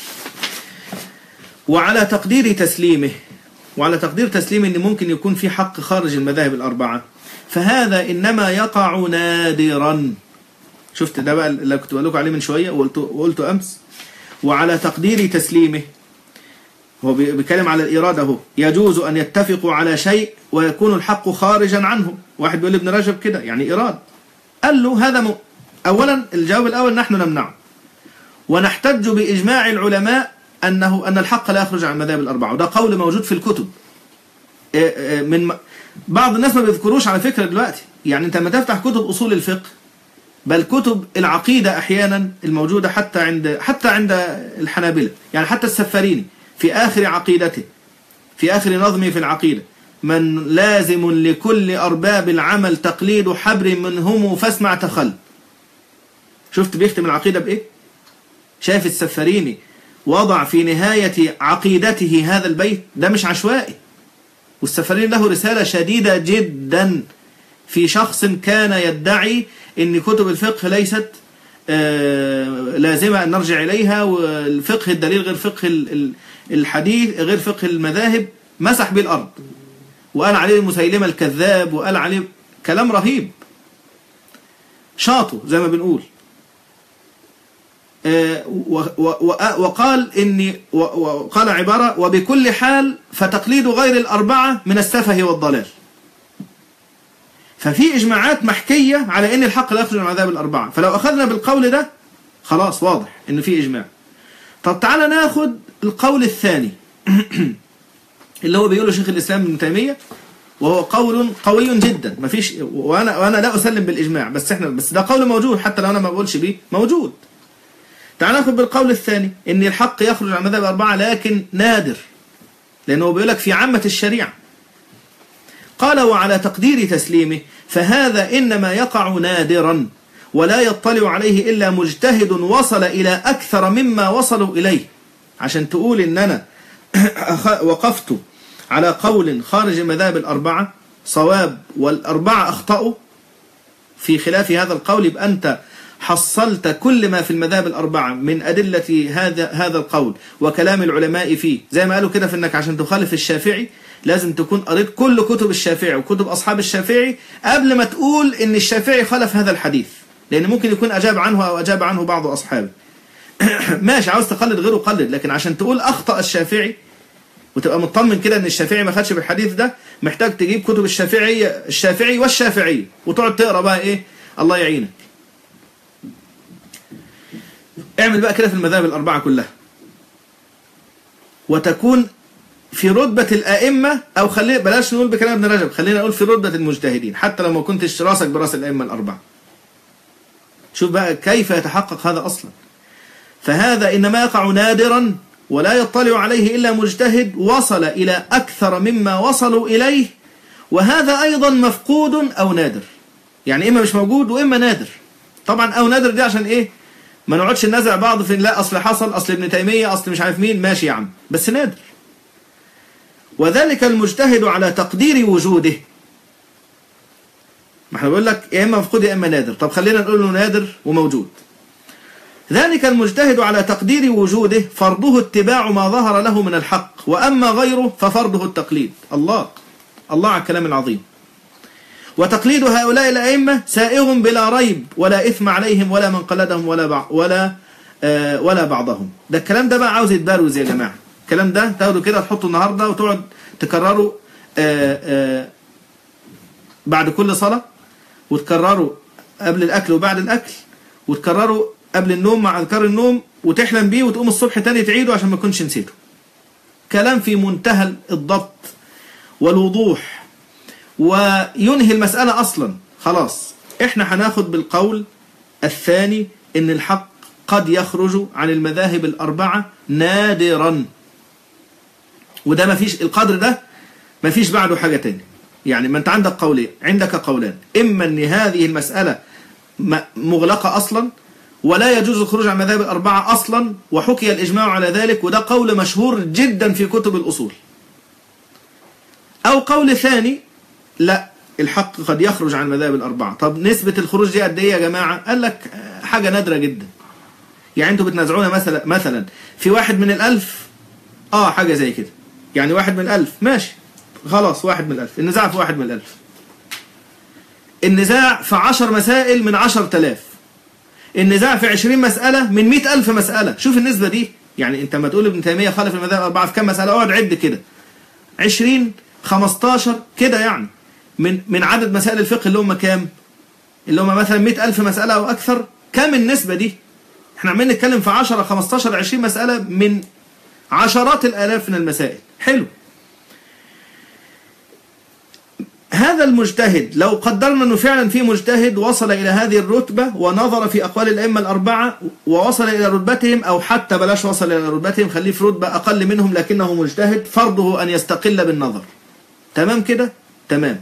وعلى تقدير تسليمه وعلى تقدير تسليمه أن ممكن يكون في حق خارج المذاهب الأربعة فهذا إنما يقع نادرا شفت ده بقى اللي كنت بقول لكم عليه من شوية وقلت وقلته أمس وعلى تقدير تسليمه هو بيتكلم على الإرادة هو يجوز أن يتفقوا على شيء ويكون الحق خارجا عنه واحد بيقول ابن رجب كده يعني إراد قال له هذا م... أولا الجواب الأول نحن نمنعه ونحتج بإجماع العلماء أنه أن الحق لا يخرج عن المذاهب الأربعة وده قول موجود في الكتب من بعض الناس ما بيذكروش على فكرة دلوقتي يعني أنت لما تفتح كتب أصول الفقه بل كتب العقيدة أحيانا الموجودة حتى عند حتى عند الحنابلة يعني حتى السفاريني في آخر عقيدته في آخر نظمه في العقيدة من لازم لكل أرباب العمل تقليد حبر منهم فاسمع تخل شفت بيختم العقيدة بإيه شايف السفاريني وضع في نهاية عقيدته هذا البيت ده مش عشوائي والسفاريني له رسالة شديدة جدا في شخص كان يدعي ان كتب الفقه ليست لازمة أن نرجع إليها والفقه الدليل غير فقه الحديث غير فقه المذاهب مسح به الأرض وقال عليه المسيلمة الكذاب وقال عليه كلام رهيب شاطه زي ما بنقول وقال إني وقال عبارة وبكل حال فتقليد غير الأربعة من السفه والضلال ففي إجماعات محكية على إن الحق لا يخرج من عذاب الأربعة فلو أخذنا بالقول ده خلاص واضح إن في إجماع طب تعالى ناخد القول الثاني اللي هو بيقوله شيخ الإسلام ابن تيمية وهو قول قوي جدا مفيش وانا وانا لا اسلم بالاجماع بس احنا بس ده قول موجود حتى لو انا ما بقولش بيه موجود تعال ناخد بالقول الثاني ان الحق يخرج عن مذهب الاربعه لكن نادر لانه بيقول لك في عامه الشريعه قال وعلى تقدير تسليمه فهذا انما يقع نادرا ولا يطلع عليه الا مجتهد وصل الى اكثر مما وصلوا اليه عشان تقول ان انا وقفت على قول خارج المذاهب الأربعة صواب والأربعة أخطأوا في خلاف هذا القول يبقى أنت حصلت كل ما في المذاهب الأربعة من أدلة هذا هذا القول وكلام العلماء فيه زي ما قالوا كده في أنك عشان تخالف الشافعي لازم تكون قريت كل كتب الشافعي وكتب أصحاب الشافعي قبل ما تقول إن الشافعي خالف هذا الحديث لأن ممكن يكون أجاب عنه أو أجاب عنه بعض أصحابه ماشي عاوز تقلد غيره قلد لكن عشان تقول أخطأ الشافعي وتبقى مطمن كده ان الشافعي ما خدش بالحديث ده محتاج تجيب كتب الشافعي الشافعي والشافعي وتقعد تقرا بقى ايه الله يعينك اعمل بقى كده في المذاهب الاربعه كلها وتكون في رتبة الأئمة أو خلينا بلاش نقول بكلام ابن رجب خلينا نقول في رتبة المجتهدين حتى لو ما كنتش راسك براس الأئمة الأربعة شوف بقى كيف يتحقق هذا أصلا فهذا إنما يقع نادرا ولا يطلع عليه إلا مجتهد وصل إلى أكثر مما وصلوا إليه وهذا أيضا مفقود أو نادر يعني إما مش موجود وإما نادر طبعا أو نادر دي عشان إيه ما نقعدش ننازع بعض في لا أصل حصل أصل ابن تيمية أصل مش عارف مين ماشي يا عم بس نادر وذلك المجتهد على تقدير وجوده ما احنا بقول لك يا إما مفقود يا إما نادر طب خلينا نقول له نادر وموجود ذلك المجتهد على تقدير وجوده فرضه اتباع ما ظهر له من الحق وأما غيره ففرضه التقليد الله الله على الكلام العظيم وتقليد هؤلاء الأئمة سائغ بلا ريب ولا إثم عليهم ولا من قلدهم ولا بع ولا آه ولا بعضهم ده الكلام ده بقى عاوز يتبروز يا جماعة الكلام ده تاخده كده تحطه النهاردة وتقعد تكرره آه آه بعد كل صلاة وتكرره قبل الأكل وبعد الأكل وتكرره قبل النوم مع أذكار النوم وتحلم بيه وتقوم الصبح تاني تعيده عشان ما تكونش نسيته كلام في منتهى الضبط والوضوح وينهي المسألة أصلا خلاص احنا هناخد بالقول الثاني ان الحق قد يخرج عن المذاهب الأربعة نادرا وده ما فيش القدر ده ما فيش بعده حاجة تاني يعني ما انت عندك قولين عندك قولان اما ان هذه المسألة مغلقة اصلا ولا يجوز الخروج عن مذاهب الأربعة أصلا وحكي الإجماع على ذلك وده قول مشهور جدا في كتب الأصول أو قول ثاني لا الحق قد يخرج عن مذاهب الأربعة طب نسبة الخروج دي قد إيه يا جماعة قال لك حاجة نادرة جدا يعني انتوا بتنازعونا مثلا مثلا في واحد من الألف اه حاجة زي كده يعني واحد من الألف ماشي خلاص واحد من الألف النزاع في واحد من الألف النزاع في عشر مسائل من عشر تلاف النزاع في عشرين مسألة من مئة ألف مسألة شوف النسبة دي يعني انت ما تقول ابن تيمية خالف المذاهب الأربعة في كم مسألة اقعد عد كده عشرين خمستاشر كده يعني من من عدد مسائل الفقه اللي هم كام اللي هم مثلا مئة ألف مسألة أو أكثر كم النسبة دي احنا عمالين نتكلم في 10 15 20 مسألة من عشرات الآلاف من المسائل حلو هذا المجتهد لو قدرنا أنه فعلا في مجتهد وصل إلى هذه الرتبة ونظر في أقوال الأئمة الأربعة ووصل إلى رتبتهم أو حتى بلاش وصل إلى رتبتهم خليه في رتبة أقل منهم لكنه مجتهد فرضه أن يستقل بالنظر تمام كده؟ تمام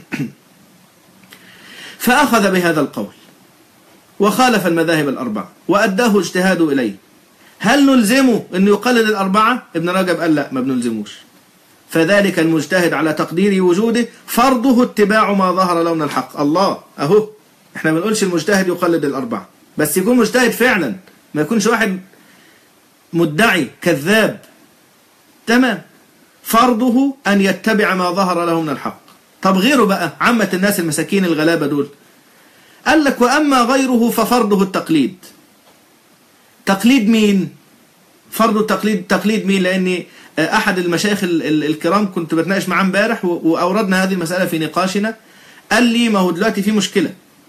فأخذ بهذا القول وخالف المذاهب الأربعة وأداه اجتهاده إليه هل نلزمه أنه يقلد الأربعة؟ ابن رجب قال لا ما بنلزموش فذلك المجتهد على تقدير وجوده فرضه اتباع ما ظهر له من الحق الله أهو احنا ما بنقولش المجتهد يقلد الأربعة بس يكون مجتهد فعلا ما يكونش واحد مدعي كذاب تمام فرضه أن يتبع ما ظهر له من الحق طب غيره بقى عامة الناس المساكين الغلابة دول قال لك وأما غيره ففرضه التقليد تقليد مين فرض التقليد تقليد مين لأني أحد المشايخ الكرام كنت بتناقش معاه امبارح وأوردنا هذه المسألة في نقاشنا قال لي ما هو دلوقتي في مشكلة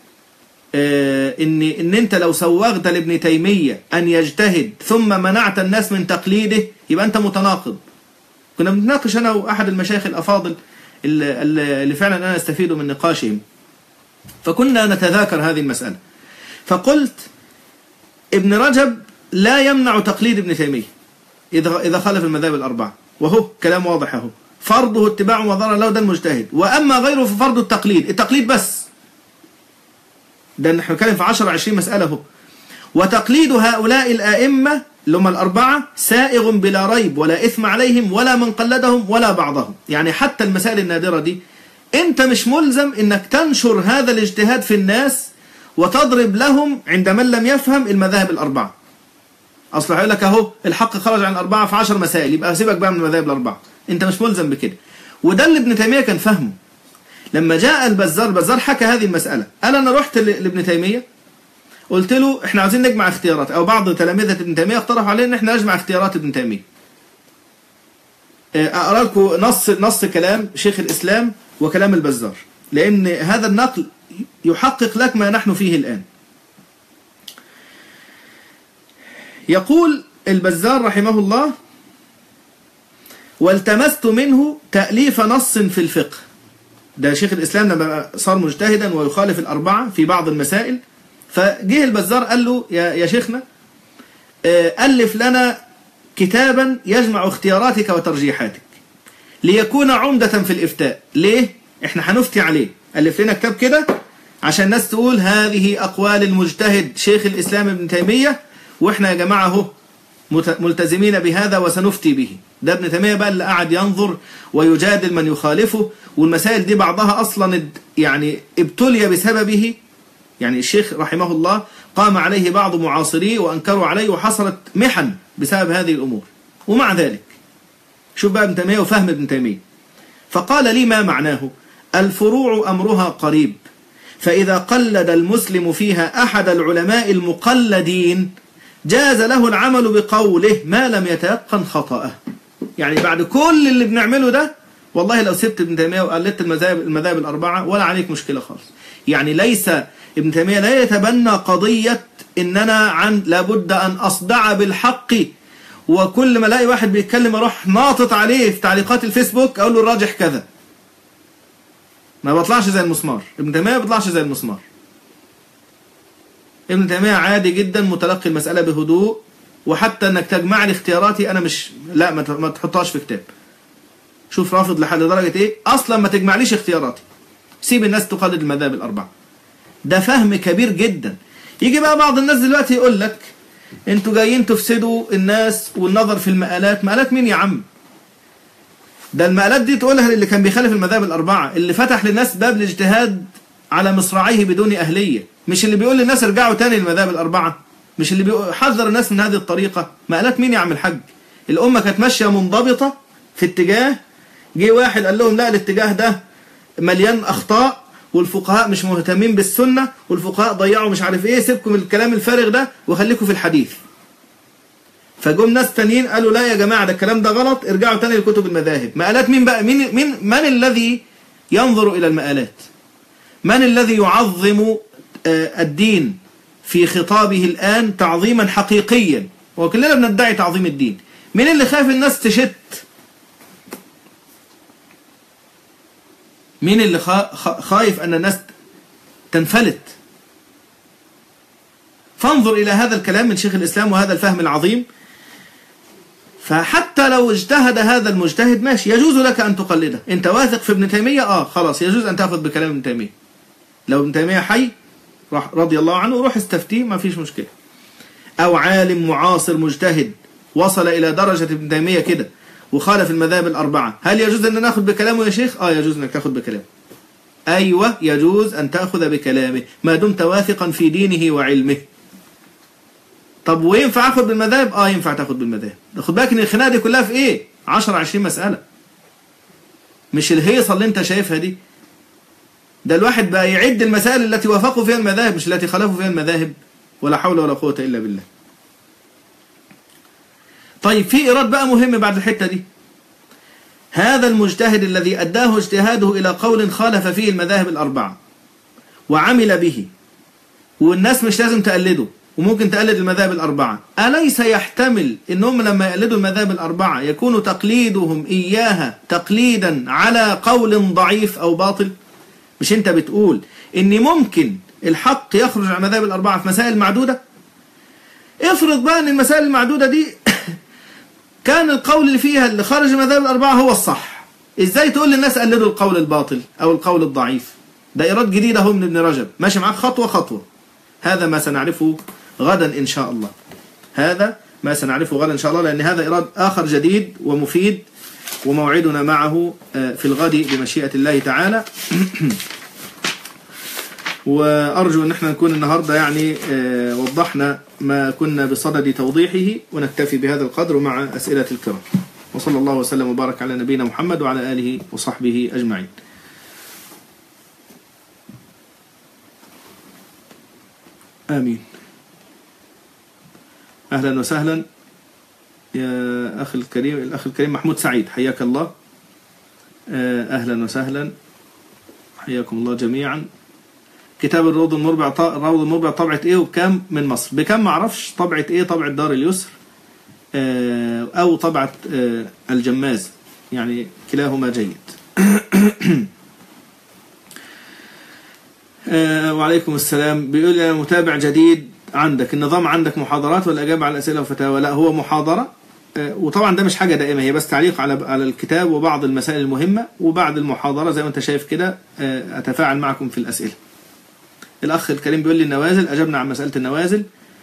إن إن أنت لو سوغت لابن تيمية أن يجتهد ثم منعت الناس من تقليده يبقى أنت متناقض كنا بنتناقش أنا وأحد المشايخ الأفاضل اللي, اللي فعلا أنا استفيد من نقاشهم فكنا نتذاكر هذه المسألة فقلت ابن رجب لا يمنع تقليد ابن تيمية إذا إذا خالف المذاهب الأربعة وهو كلام واضح اهو فرضه اتباع ما ظهر له ده المجتهد وأما غيره ففرض التقليد التقليد بس ده نحن نتكلم في 10 20 مسألة اهو وتقليد هؤلاء الآئمة اللي هم الأربعة سائغ بلا ريب ولا إثم عليهم ولا من قلدهم ولا بعضهم يعني حتى المسائل النادرة دي أنت مش ملزم أنك تنشر هذا الاجتهاد في الناس وتضرب لهم عند من لم يفهم المذاهب الأربعة أصل هيقول لك أهو الحق خرج عن الأربعة في عشر مسائل يبقى سيبك بقى من المذاهب الأربعة أنت مش ملزم بكده وده اللي ابن تيمية كان فهمه لما جاء البزار البزار حكى هذه المسألة قال أنا رحت لابن تيمية قلت له احنا عاوزين نجمع اختيارات او بعض تلامذة ابن تيمية اقترحوا علينا ان احنا نجمع اختيارات ابن تيمية اقرا لكم نص نص كلام شيخ الاسلام وكلام البزار لان هذا النقل يحقق لك ما نحن فيه الان يقول البزار رحمه الله والتمست منه تأليف نص في الفقه ده شيخ الإسلام لما صار مجتهدا ويخالف الأربعة في بعض المسائل فجه البزار قال له يا, يا شيخنا ألف لنا كتابا يجمع اختياراتك وترجيحاتك ليكون عمدة في الإفتاء ليه؟ احنا هنفتي عليه ألف لنا كتاب كده عشان الناس تقول هذه أقوال المجتهد شيخ الإسلام ابن تيمية وإحنا يا جماعة هو ملتزمين بهذا وسنفتي به ده ابن تيمية بقى اللي قاعد ينظر ويجادل من يخالفه والمسائل دي بعضها أصلا يعني ابتلي بسببه يعني الشيخ رحمه الله قام عليه بعض معاصريه وأنكروا عليه وحصلت محن بسبب هذه الأمور ومع ذلك شوف بقى ابن تيمية وفهم ابن تيمية فقال لي ما معناه الفروع أمرها قريب فإذا قلد المسلم فيها أحد العلماء المقلدين جاز له العمل بقوله ما لم يتيقن خطأه يعني بعد كل اللي بنعمله ده والله لو سبت ابن تيمية وقلدت المذاهب المذاهب الأربعة ولا عليك مشكلة خالص يعني ليس ابن تيمية لا يتبنى قضية إننا عن لابد أن أصدع بالحق وكل ما الاقي واحد بيتكلم اروح ناطط عليه في تعليقات الفيسبوك اقول له الراجح كذا ما بطلعش زي المسمار ابن تيمية ما بيطلعش زي المسمار ابن تيمية عادي جدا متلقي المسألة بهدوء وحتى انك تجمع لي اختياراتي انا مش لا ما تحطهاش في كتاب شوف رافض لحد درجة ايه اصلا ما تجمعليش اختياراتي سيب الناس تقلد المذاهب الاربعة ده فهم كبير جدا يجي بقى بعض الناس دلوقتي يقول لك انتوا جايين تفسدوا الناس والنظر في المقالات مقالات مين يا عم ده المقالات دي تقولها للي كان بيخالف المذاهب الأربعة اللي فتح للناس باب الاجتهاد على مصراعيه بدون أهلية مش اللي بيقول للناس ارجعوا تاني للمذاهب الأربعة مش اللي بيحذر الناس من هذه الطريقة مقالات مين يا عم الحاج الأمة كانت ماشية منضبطة في اتجاه جه واحد قال لهم لا الاتجاه ده مليان أخطاء والفقهاء مش مهتمين بالسنة والفقهاء ضيعوا مش عارف ايه سيبكم الكلام الفارغ ده وخليكم في الحديث فجم ناس تانيين قالوا لا يا جماعة ده الكلام ده غلط ارجعوا تاني لكتب المذاهب مقالات مين بقى مين, مين من الذي ينظر إلى المقالات من الذي يعظم الدين في خطابه الآن تعظيما حقيقيا وكلنا بندعي تعظيم الدين مين اللي خايف الناس تشت مين اللي خايف أن الناس تنفلت فانظر إلى هذا الكلام من شيخ الإسلام وهذا الفهم العظيم فحتى لو اجتهد هذا المجتهد ماشي يجوز لك أن تقلده أنت واثق في ابن تيمية آه خلاص يجوز أن تأخذ بكلام ابن تيمية لو ابن تيمية حي رضي الله عنه روح استفتيه ما فيش مشكلة أو عالم معاصر مجتهد وصل إلى درجة ابن تيمية كده وخالف المذاهب الأربعة هل يجوز أن نأخذ بكلامه يا شيخ؟ آه يجوز أنك تأخذ بكلامه أيوة يجوز أن تأخذ بكلامه ما دمت واثقا في دينه وعلمه طب وينفع أخذ بالمذاهب؟ آه ينفع تأخذ بالمذاهب خد بالك إن الخناقة دي كلها في إيه؟ 10 20 مسألة مش الهيصة اللي أنت شايفها دي ده الواحد بقى يعد المسائل التي وافقوا فيها المذاهب مش التي خالفوا فيها المذاهب ولا حول ولا قوة إلا بالله طيب في إيراد بقى مهم بعد الحتة دي هذا المجتهد الذي أداه اجتهاده إلى قول خالف فيه المذاهب الأربعة وعمل به والناس مش لازم تقلده وممكن تقلد المذاهب الأربعة أليس يحتمل أنهم لما يقلدوا المذاهب الأربعة يكون تقليدهم إياها تقليدا على قول ضعيف أو باطل مش أنت بتقول أن ممكن الحق يخرج عن المذاهب الأربعة في مسائل معدودة افرض بقى أن المسائل المعدودة دي كان القول اللي فيها اللي خرج المذاهب الأربعة هو الصح إزاي تقول للناس قلدوا القول الباطل أو القول الضعيف ده إيراد جديد أهو من ابن رجب ماشي معاك خطوة خطوة هذا ما سنعرفه غدا إن شاء الله هذا ما سنعرفه غدا إن شاء الله لأن هذا إيراد آخر جديد ومفيد وموعدنا معه في الغد بمشيئة الله تعالى وأرجو أن احنا نكون النهاردة يعني وضحنا ما كنا بصدد توضيحه ونكتفي بهذا القدر مع أسئلة الكرام وصلى الله وسلم وبارك على نبينا محمد وعلى آله وصحبه أجمعين آمين أهلا وسهلا يا أخي الكريم الأخ الكريم محمود سعيد حياك الله أهلا وسهلا حياكم الله جميعا كتاب الروض المربع الروض المربع طبعة ايه وبكام من مصر بكام معرفش طبعة ايه طبعة دار اليسر او طبعة الجماز يعني كلاهما جيد وعليكم السلام بيقول لي متابع جديد عندك النظام عندك محاضرات ولا اجابة على الاسئله وفتاوى لا هو محاضرة وطبعا ده مش حاجة دائمة هي بس تعليق على على الكتاب وبعض المسائل المهمة وبعد المحاضرة زي ما انت شايف كده اتفاعل معكم في الاسئلة الأخ الكريم بيقول لي النوازل أجبنا عن مسألة النوازل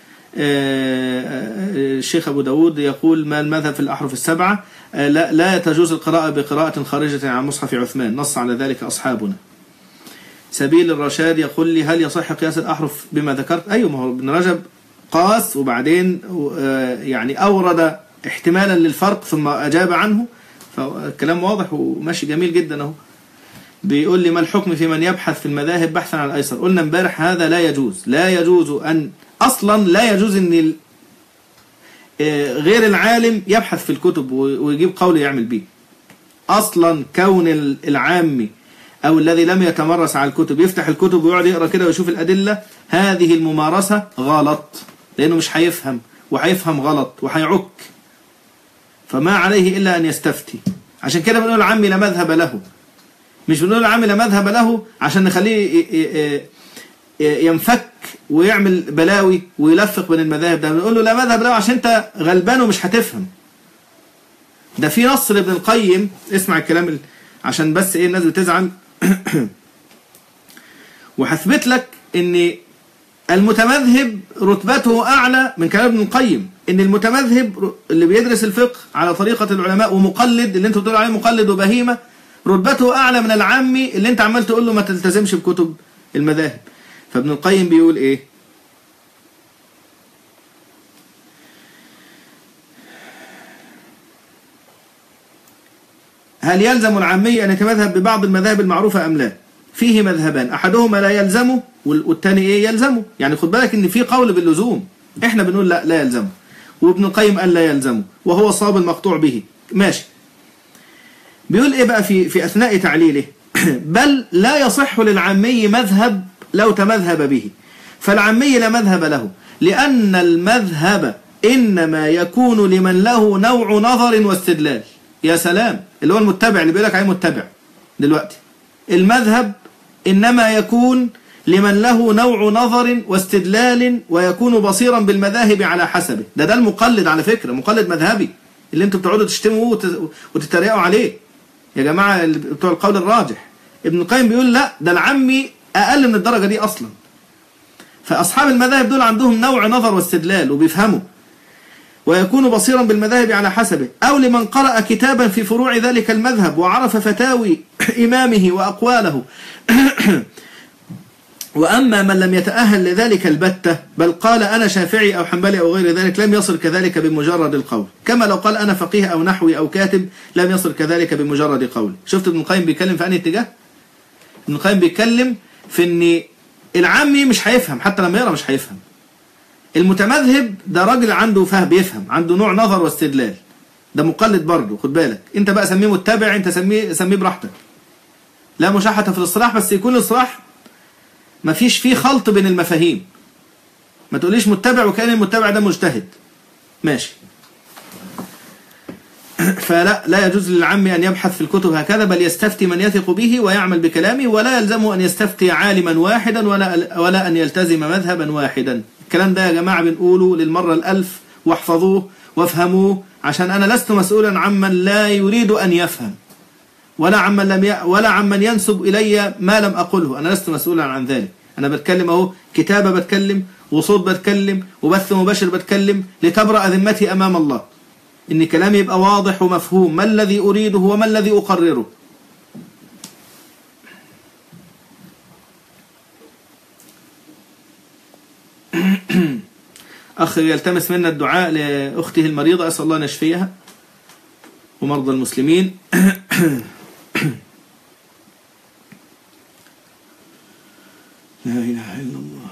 الشيخ أبو داود يقول ما المذهب في الأحرف السبعة لا, لا تجوز القراءة بقراءة خارجة عن مصحف عثمان نص على ذلك أصحابنا سبيل الرشاد يقول لي هل يصح قياس الأحرف بما ذكرت أيوة ما هو ابن رجب قاس وبعدين يعني أورد احتمالا للفرق ثم أجاب عنه فالكلام واضح وماشي جميل جدا أهو بيقول لي ما الحكم في من يبحث في المذاهب بحثا عن الأيسر قلنا امبارح هذا لا يجوز لا يجوز أن أصلا لا يجوز أن غير العالم يبحث في الكتب ويجيب قول يعمل به أصلا كون العامي أو الذي لم يتمرس على الكتب يفتح الكتب ويقعد يقرأ كده ويشوف الأدلة هذه الممارسة غلط لأنه مش هيفهم وهيفهم غلط وهيعك فما عليه إلا أن يستفتي عشان كده بنقول عمي لا مذهب له مش بنقول عامل لا مذهب له عشان نخليه ينفك ويعمل بلاوي ويلفق بين المذاهب ده بنقول له لا مذهب له عشان انت غلبان ومش هتفهم ده في نص لابن القيم اسمع الكلام عشان بس ايه الناس بتزعل وهثبت لك ان المتمذهب رتبته أعلى من كلام ابن القيم إن المتمذهب اللي بيدرس الفقه على طريقة العلماء ومقلد اللي انتوا بتقولوا عليه مقلد وبهيمة رتبته أعلى من العامي اللي انت عمال تقول له ما تلتزمش بكتب المذاهب فابن القيم بيقول إيه هل يلزم العامي أن يتمذهب ببعض المذاهب المعروفة أم لا فيه مذهبان أحدهما لا يلزمه وال- والتاني إيه يلزمه يعني خد بالك إن في قول باللزوم إحنا بنقول لا لا يلزمه وابن القيم قال لا يلزمه وهو الصواب المقطوع به ماشي بيقول إيه بقى في في أثناء تعليله بل لا يصح للعامي مذهب لو تمذهب به فالعامي لا مذهب له لأن المذهب إنما يكون لمن له نوع نظر واستدلال يا سلام اللي هو المتبع اللي بيقول لك عليه متبع دلوقتي المذهب إنما يكون لمن له نوع نظر واستدلال ويكون بصيرا بالمذاهب على حسبه ده ده المقلد على فكرة مقلد مذهبي اللي انتوا بتقعدوا تشتموه وت- وتتريقوا عليه يا جماعة اللي بتوع القول الراجح ابن القيم بيقول لا ده العمي أقل من الدرجة دي أصلا فأصحاب المذاهب دول عندهم نوع نظر واستدلال وبيفهموا ويكون بصيرا بالمذاهب على حسبه أو لمن قرأ كتابا في فروع ذلك المذهب وعرف فتاوي إمامه وأقواله وأما من لم يتأهل لذلك البتة بل قال أنا شافعي أو حنبلي أو غير ذلك لم يصل كذلك بمجرد القول كما لو قال أنا فقيه أو نحوي أو كاتب لم يصل كذلك بمجرد قول شفت ابن القيم بيتكلم في أنهي اتجاه ابن القيم بيتكلم في أن العامي مش هيفهم حتى لما يقرأ مش هيفهم المتمذهب ده راجل عنده فهم بيفهم عنده نوع نظر واستدلال ده مقلد برضه خد بالك انت بقى سميه متبع انت سميه سميه براحتك لا مشاحة في الاصطلاح بس يكون الاصطلاح ما فيش فيه خلط بين المفاهيم ما تقوليش متبع وكأن المتبع ده مجتهد ماشي فلا لا يجوز للعم أن يبحث في الكتب هكذا بل يستفتي من يثق به ويعمل بكلامه ولا يلزمه أن يستفتي عالما واحدا ولا, ولا أن يلتزم مذهبا واحدا الكلام ده يا جماعة بنقوله للمرة الألف واحفظوه وافهموه عشان أنا لست مسؤولا عمن لا يريد أن يفهم ولا عمن لم ي... ولا عمن ينسب إلي ما لم أقله أنا لست مسؤولا عن ذلك أنا بتكلم أهو كتابة بتكلم وصوت بتكلم وبث مباشر بتكلم لتبرأ ذمتي أمام الله إن كلامي يبقى واضح ومفهوم ما الذي أريده وما الذي أقرره أخ يلتمس منا الدعاء لأخته المريضة أسأل الله أن يشفيها ومرضى المسلمين لا إله إلا الله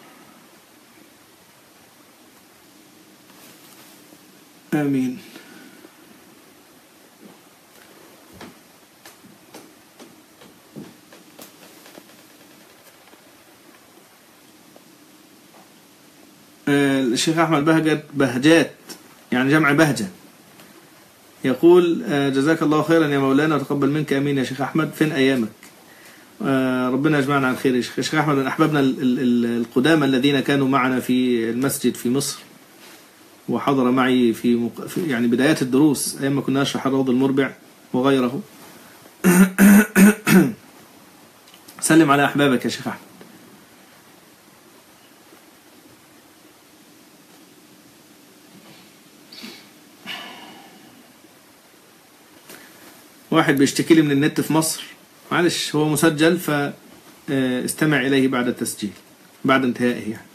آمين آه، الشيخ أحمد بهجت بهجات يعني جمع بهجة يقول آه، جزاك الله خيرا يا مولانا وتقبل منك أمين يا شيخ أحمد فين أيامك آه، ربنا يجمعنا على خير يا شيخ شيخ أحمد من أحبابنا ال- ال- ال- القدامى الذين كانوا معنا في المسجد في مصر وحضر معي في, مق... في يعني بدايات الدروس أيام ما كنا نشرح الروض المربع وغيره سلم على أحبابك يا شيخ أحمد واحد بيشتكي لي من النت في مصر معلش هو مسجل فاستمع إليه بعد التسجيل بعد انتهائه يعني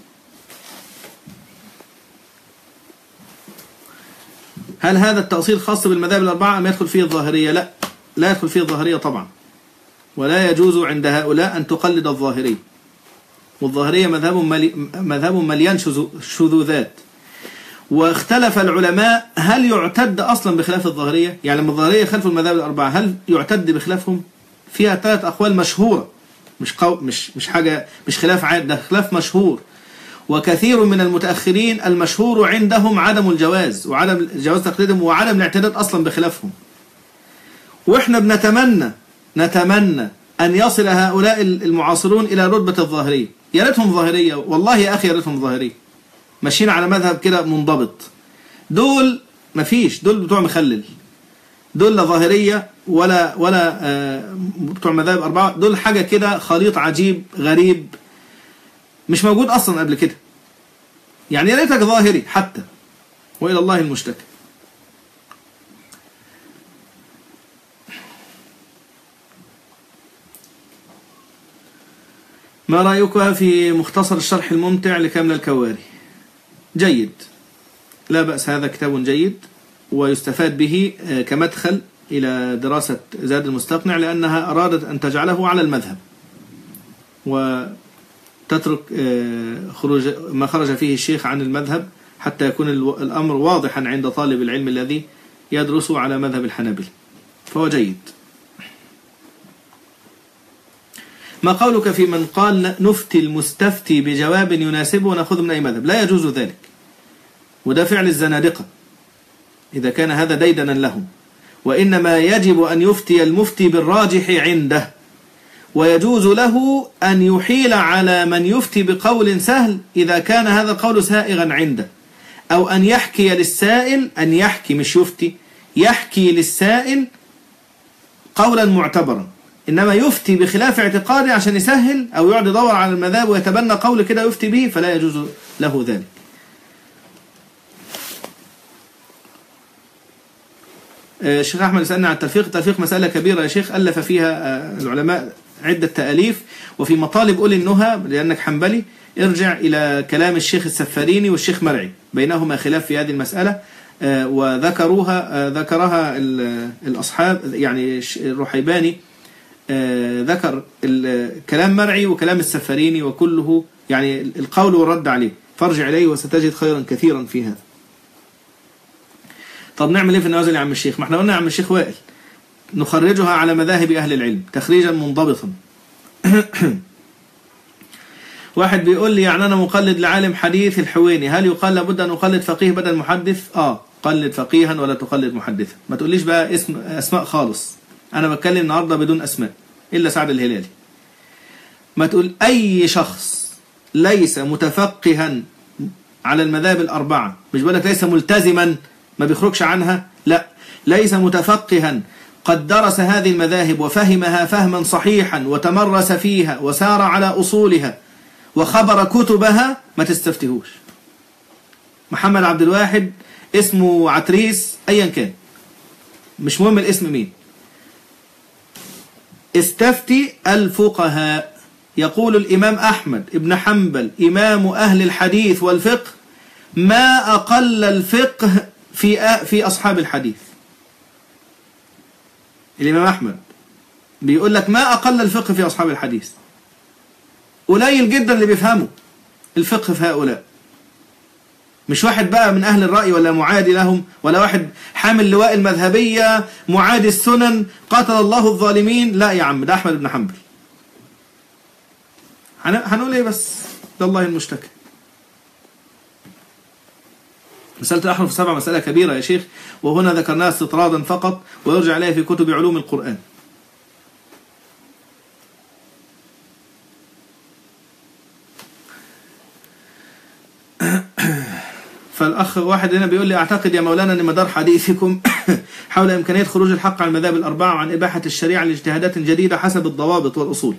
هل هذا التأصيل خاص بالمذاهب الأربعة أم يدخل فيه الظاهرية لا لا يدخل فيه الظاهرية طبعا ولا يجوز عند هؤلاء أن تقلد الظاهري والظاهرية مذهب ملي مذهب مليان شذو- شذوذات واختلف العلماء هل يعتد أصلا بخلاف الظاهرية يعني لما الظاهرية خلفوا المذاهب الأربعة هل يعتد بخلافهم فيها ثلاث أقوال مشهورة مش قو مش مش حاجة مش خلاف عاد ده خلاف مشهور وكثير من المتأخرين المشهور عندهم عدم الجواز وعدم جواز تقليدهم وعدم الاعتداد أصلا بخلافهم وإحنا بنتمنى نتمنى أن يصل هؤلاء المعاصرون إلى رتبة الظاهرية يا ريتهم ظاهرية والله يا أخي يا ريتهم ظاهرية ماشيين على مذهب كده منضبط دول مفيش دول بتوع مخلل دول لا ظاهرية ولا ولا آه، بتوع مذاهب أربعة دول حاجة كده خليط عجيب غريب مش موجود أصلا قبل كده يعني يا ريتك ظاهري حتى وإلى الله المشتكى ما رأيك في مختصر الشرح الممتع لكامل الكواري جيد لا بأس هذا كتاب جيد ويستفاد به آه، كمدخل إلى دراسة زاد المستقنع لأنها أرادت أن تجعله على المذهب وتترك آه، خروج ما خرج فيه الشيخ عن المذهب حتى يكون الو- الأمر واضحا عند طالب العلم الذي يدرس على مذهب الحنابلة فهو جيد ما قولك في من قال نفتي المستفتي بجواب يناسبه ونأخذ من أي مذهب لا يجوز ذلك وده فعل الزنادقة إذا كان هذا ديدنا لهم وإنما يجب أن يفتي المفتي بالراجح عنده ويجوز له أن يحيل على من يفتي بقول سهل إذا كان هذا القول سائغا عنده أو أن يحكي للسائل أن يحكي مش يفتي يحكي للسائل قولا معتبرا إنما يفتي بخلاف اعتقاده عشان يسهل أو يقعد يدور على المذاهب ويتبنى قول كده يفتي به فلا يجوز له ذلك آه، الشيخ أحمد يسألنا عن التلفيق التلفيق مسألة كبيرة يا شيخ ألف فيها آه، العلماء عدة تأليف وفي مطالب أولي النهى لأنك حنبلي ارجع إلى كلام الشيخ السفاريني والشيخ مرعي بينهما خلاف في هذه المسألة آه، وذكروها آه، ذكرها ال- الأصحاب يعني الش- الرحيباني آه، ذكر ال- كلام مرعي وكلام السفاريني وكله يعني القول والرد عليه فارجع إليه وستجد خيرا كثيرا في هذا طب نعمل ايه في النوازل يا عم الشيخ ما احنا قلنا يا عم الشيخ وائل نخرجها على مذاهب أهل العلم تخريجا منضبطا واحد بيقول لي يعني أنا مقلد لعالم حديث الحويني هل يقال لابد أن أقلد فقيه بدل محدث آه قلد فقيها ولا تقلد محدثا ما تقوليش بقى اسم أسماء خالص أنا بتكلم النهاردة بدون أسماء إلا سعد الهلالي ما تقول أي شخص ليس متفقها على المذاهب الأربعة مش بقولك ليس ملتزما ما بيخرجش عنها لا ليس متفقها قد درس هذه المذاهب وفهمها فهما صحيحا وتمرس فيها وسار على أصولها وخبر كتبها ما تستفتهوش محمد عبد الواحد اسمه عتريس أيا كان مش مهم الاسم مين استفتي الفقهاء يقول الإمام أحمد ابن حنبل إمام أهل الحديث والفقه ما أقل الفقه في في أصحاب الحديث الإمام أحمد بيقول لك ما أقل الفقه في أصحاب الحديث قليل جدا اللي بيفهموا الفقه في هؤلاء مش واحد بقى من أهل الرأي ولا معادي لهم ولا واحد حامل لواء المذهبية معادي السنن قاتل الله الظالمين لا يا عم ده أحمد بن حنبل هن- هنقول ايه بس لله المشتكى مسألة الأحرف السبع مسألة كبيرة يا شيخ وهنا ذكرناها استطرادا فقط ويرجع إليها في كتب علوم القرآن فالأخ واحد هنا بيقول لي أعتقد يا مولانا أن مدار حديثكم حول إمكانية خروج الحق عن المذاهب الأربعة وعن إباحة الشريعة لاجتهادات جديدة حسب الضوابط والأصول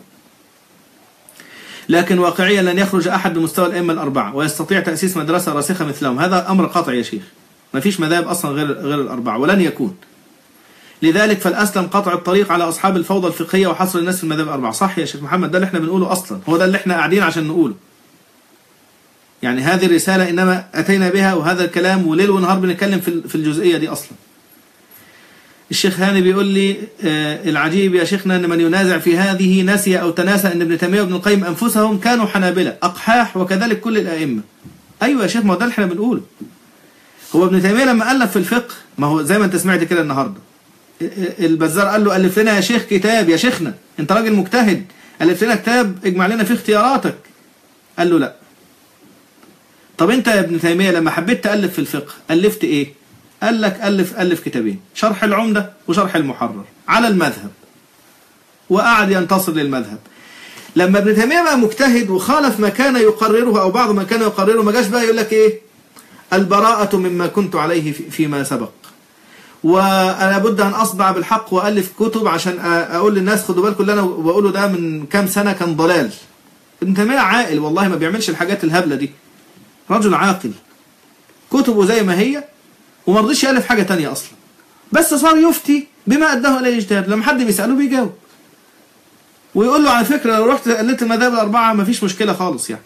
لكن واقعيا لن يخرج أحد بمستوى الأئمة الأربعة ويستطيع تأسيس مدرسة راسخة مثلهم هذا أمر قطعي يا شيخ ما فيش مذاهب أصلا غير غير الأربعة ولن يكون لذلك فالأسلم قطع الطريق على أصحاب الفوضى الفقهية وحصر الناس في المذاهب الأربعة صح يا شيخ محمد ده اللي احنا بنقوله أصلا هو ده اللي احنا قاعدين عشان نقوله يعني هذه الرسالة إنما أتينا بها وهذا الكلام وليل ونهار بنتكلم في في الجزئية دي أصلا الشيخ هاني بيقول لي آه، العجيب يا شيخنا أن من ينازع في هذه نسي أو تناسى أن ابن تيمية وابن القيم أنفسهم كانوا حنابلة أقحاح وكذلك كل الأئمة أيوة يا شيخ ما هو ده اللي احنا بنقوله هو ابن تيمية لما ألف في الفقه ما هو زي ما أنت سمعت كده النهاردة البزار قال له ألف لنا يا شيخ كتاب يا شيخنا أنت راجل مجتهد ألف لنا كتاب اجمع لنا فيه اختياراتك قال له لا طب أنت يا ابن تيمية لما حبيت تألف في الفقه ألفت إيه قال لك ألف ألف كتابين شرح العمدة وشرح المحرر على المذهب وقعد ينتصر للمذهب لما ابن تيمية بقى مجتهد وخالف ما كان يقرره أو بعض ما كان يقرره ما جاش بقى يقول لك إيه البراءة مما كنت عليه في- فيما سبق وأنا بد أن أصدع بالحق وألف كتب عشان أ- أقول للناس خدوا بالكم اللي أنا بقوله ده من كام سنة كان ضلال ابن تيمية عاقل والله ما بيعملش الحاجات الهبلة دي رجل عاقل كتبه زي ما هي وما رضيش يألف حاجة تانية أصلا بس صار يفتي بما أداه إليه الاجتهاد لما حد بيسأله بيجاوب ويقول له على فكرة لو رحت قلت المذاهب الأربعة مفيش مشكلة خالص يعني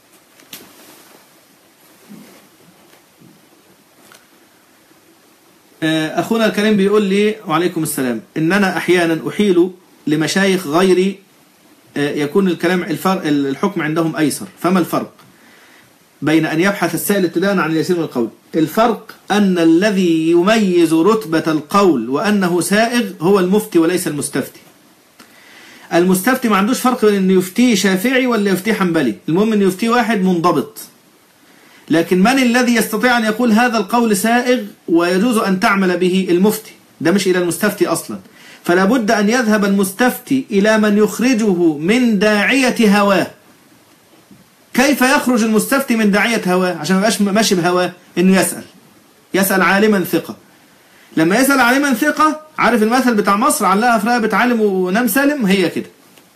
آه، أخونا الكريم بيقول لي وعليكم السلام إن أنا أحيانا أحيل لمشايخ غيري آه، يكون الكلام الفرق الحكم عندهم أيسر فما الفرق بين أن يبحث السائل ابتداء عن اليسير من القول الفرق أن الذي يميز رتبة القول وأنه سائغ هو المفتي وليس المستفتي المستفتي ما عندوش فرق بين انه يفتيه شافعي ولا يفتيه حنبلي المهم انه يفتيه واحد منضبط لكن من الذي يستطيع أن يقول هذا القول سائغ ويجوز أن تعمل به المفتي ده مش إلى المستفتي أصلا فلا بد أن يذهب المستفتي إلى من يخرجه من داعية هواه كيف يخرج المستفتي من داعية هواه عشان ما يبقاش ماشي بهواه إنه يسأل يسأل عالما ثقة لما يسأل عالما ثقة عارف المثل بتاع مصر علقها في رقبة عالم ونام سالم هي كده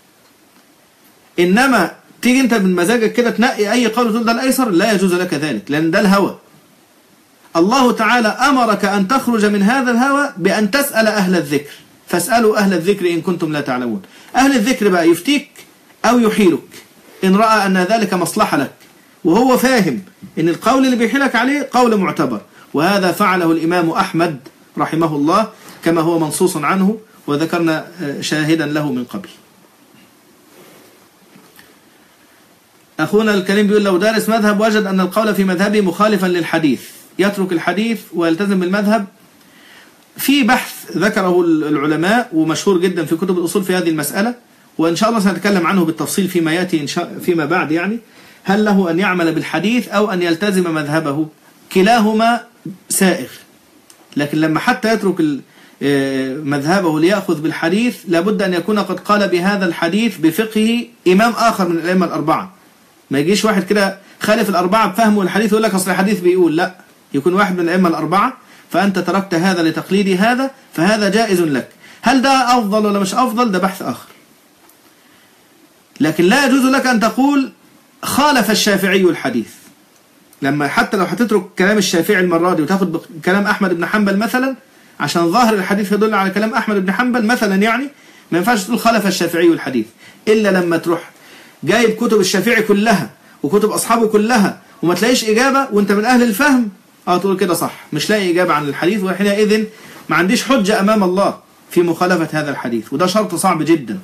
إنما تيجي أنت من مزاجك كده تنقي أي قول وتقول ده الأيسر لا يجوز لك ذلك لأن ده الهوى الله تعالى أمرك أن تخرج من هذا الهوى بأن تسأل أهل الذكر فاسألوا أهل الذكر إن كنتم لا تعلمون أهل الذكر بقى يفتيك أو يحيلك إن رأى أن ذلك مصلحة لك وهو فاهم إن القول اللي بيحيلك عليه قول معتبر وهذا فعله الإمام أحمد رحمه الله كما هو منصوص عنه وذكرنا شاهدا له من قبل أخونا الكريم بيقول لو دارس مذهب وجد أن القول في مذهبه مخالفا للحديث يترك الحديث ويلتزم بالمذهب في بحث ذكره العلماء ومشهور جدا في كتب الأصول في هذه المسألة وإن شاء الله سنتكلم عنه بالتفصيل فيما يأتي إن شاء فيما بعد يعني هل له أن يعمل بالحديث أو أن يلتزم مذهبه كلاهما سائغ لكن لما حتى يترك مذهبه ليأخذ بالحديث لابد أن يكون قد قال بهذا الحديث بفقه إمام آخر من الأئمة الأربعة ما يجيش واحد كده خالف الأربعة بفهمه الحديث ويقول لك أصل الحديث بيقول لا يكون واحد من الأئمة الأربعة فأنت تركت هذا لتقليد هذا فهذا جائز لك هل ده أفضل ولا مش أفضل ده بحث آخر لكن لا يجوز لك أن تقول خالف الشافعي الحديث لما حتى لو هتترك كلام الشافعي المرة دي وتاخد كلام أحمد بن حنبل مثلا عشان ظاهر الحديث يدل على كلام أحمد بن حنبل مثلا يعني ما ينفعش تقول خالف الشافعي الحديث إلا لما تروح جايب كتب الشافعي كلها وكتب أصحابه كلها وما تلاقيش إجابة وانت من أهل الفهم اه تقول كده صح مش لاقي إجابة عن الحديث وحينئذ ما عنديش حجة أمام الله في مخالفة هذا الحديث وده شرط صعب جدا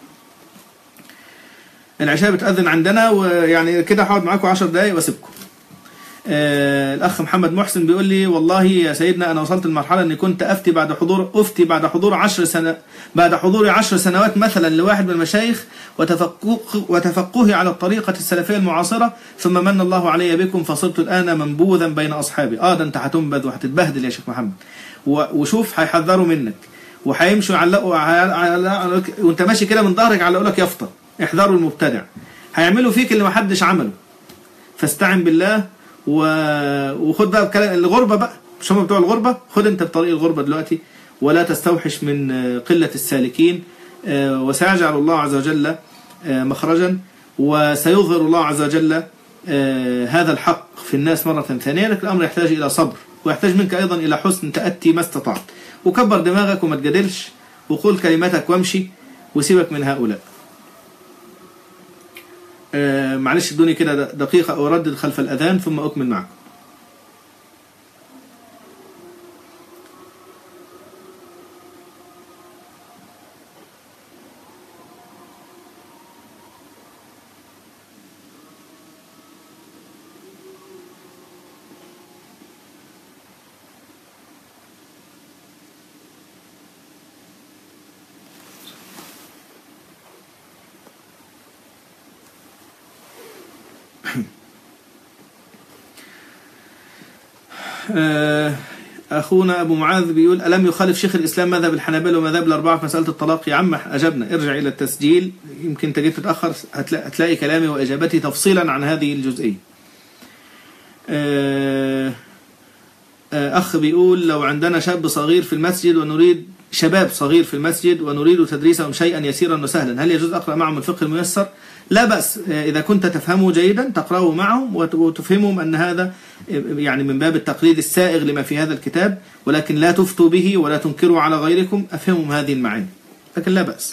العشاء بتأذن عندنا ويعني كده هقعد معاكم 10 دقايق واسيبكم آه الأخ محمد محسن بيقول لي والله يا سيدنا أنا وصلت لمرحلة أني كنت أفتي بعد حضور أفتي بعد حضور عشر سنة بعد حضور عشر سنوات مثلا لواحد من المشايخ وتفقه وتفقهي على الطريقة السلفية المعاصرة ثم من الله علي بكم فصرت الآن منبوذا بين أصحابي آه ده أنت هتنبذ وهتتبهدل يا شيخ محمد وشوف هيحذروا منك وهيمشوا يعلقوا وانت ماشي كده من ظهرك يعلقوا لك يافطة احذروا المبتدع هيعملوا فيك اللي محدش عمله فاستعن بالله و... وخد بقى بكلام الغربة بقى مش هم بتوع الغربة خد انت بطريق الغربة دلوقتي ولا تستوحش من قلة السالكين وسيجعل الله عز وجل مخرجا وسيظهر الله عز وجل هذا الحق في الناس مرة ثانية لكن الأمر يحتاج إلى صبر ويحتاج منك أيضا إلى حسن تأتي ما استطعت وكبر دماغك وما تجادلش وقول كلماتك وامشي وسيبك من هؤلاء آه معلش ادوني كده دقيقة أردد خلف الأذان ثم أكمل معكم أخونا أبو معاذ بيقول ألم يخالف شيخ الإسلام مذهب الحنابلة ومذهب الأربعة في مسألة الطلاق يا عم أجبنا ارجع إلى التسجيل يمكن أنت جيت متأخر هتلاقي كلامي وإجابتي تفصيلا عن هذه الجزئية أخ بيقول لو عندنا شاب صغير في المسجد ونريد شباب صغير في المسجد ونريد تدريسهم شيئا يسيرا وسهلا هل يجوز أقرأ معهم الفقه الميسر لا بأس إذا كنت تفهمه جيدا تقرأه معهم وتفهمهم أن هذا يعني من باب التقليد السائغ لما في هذا الكتاب ولكن لا تفتوا به ولا تنكروا على غيركم أفهمهم هذه المعاني لكن لا بأس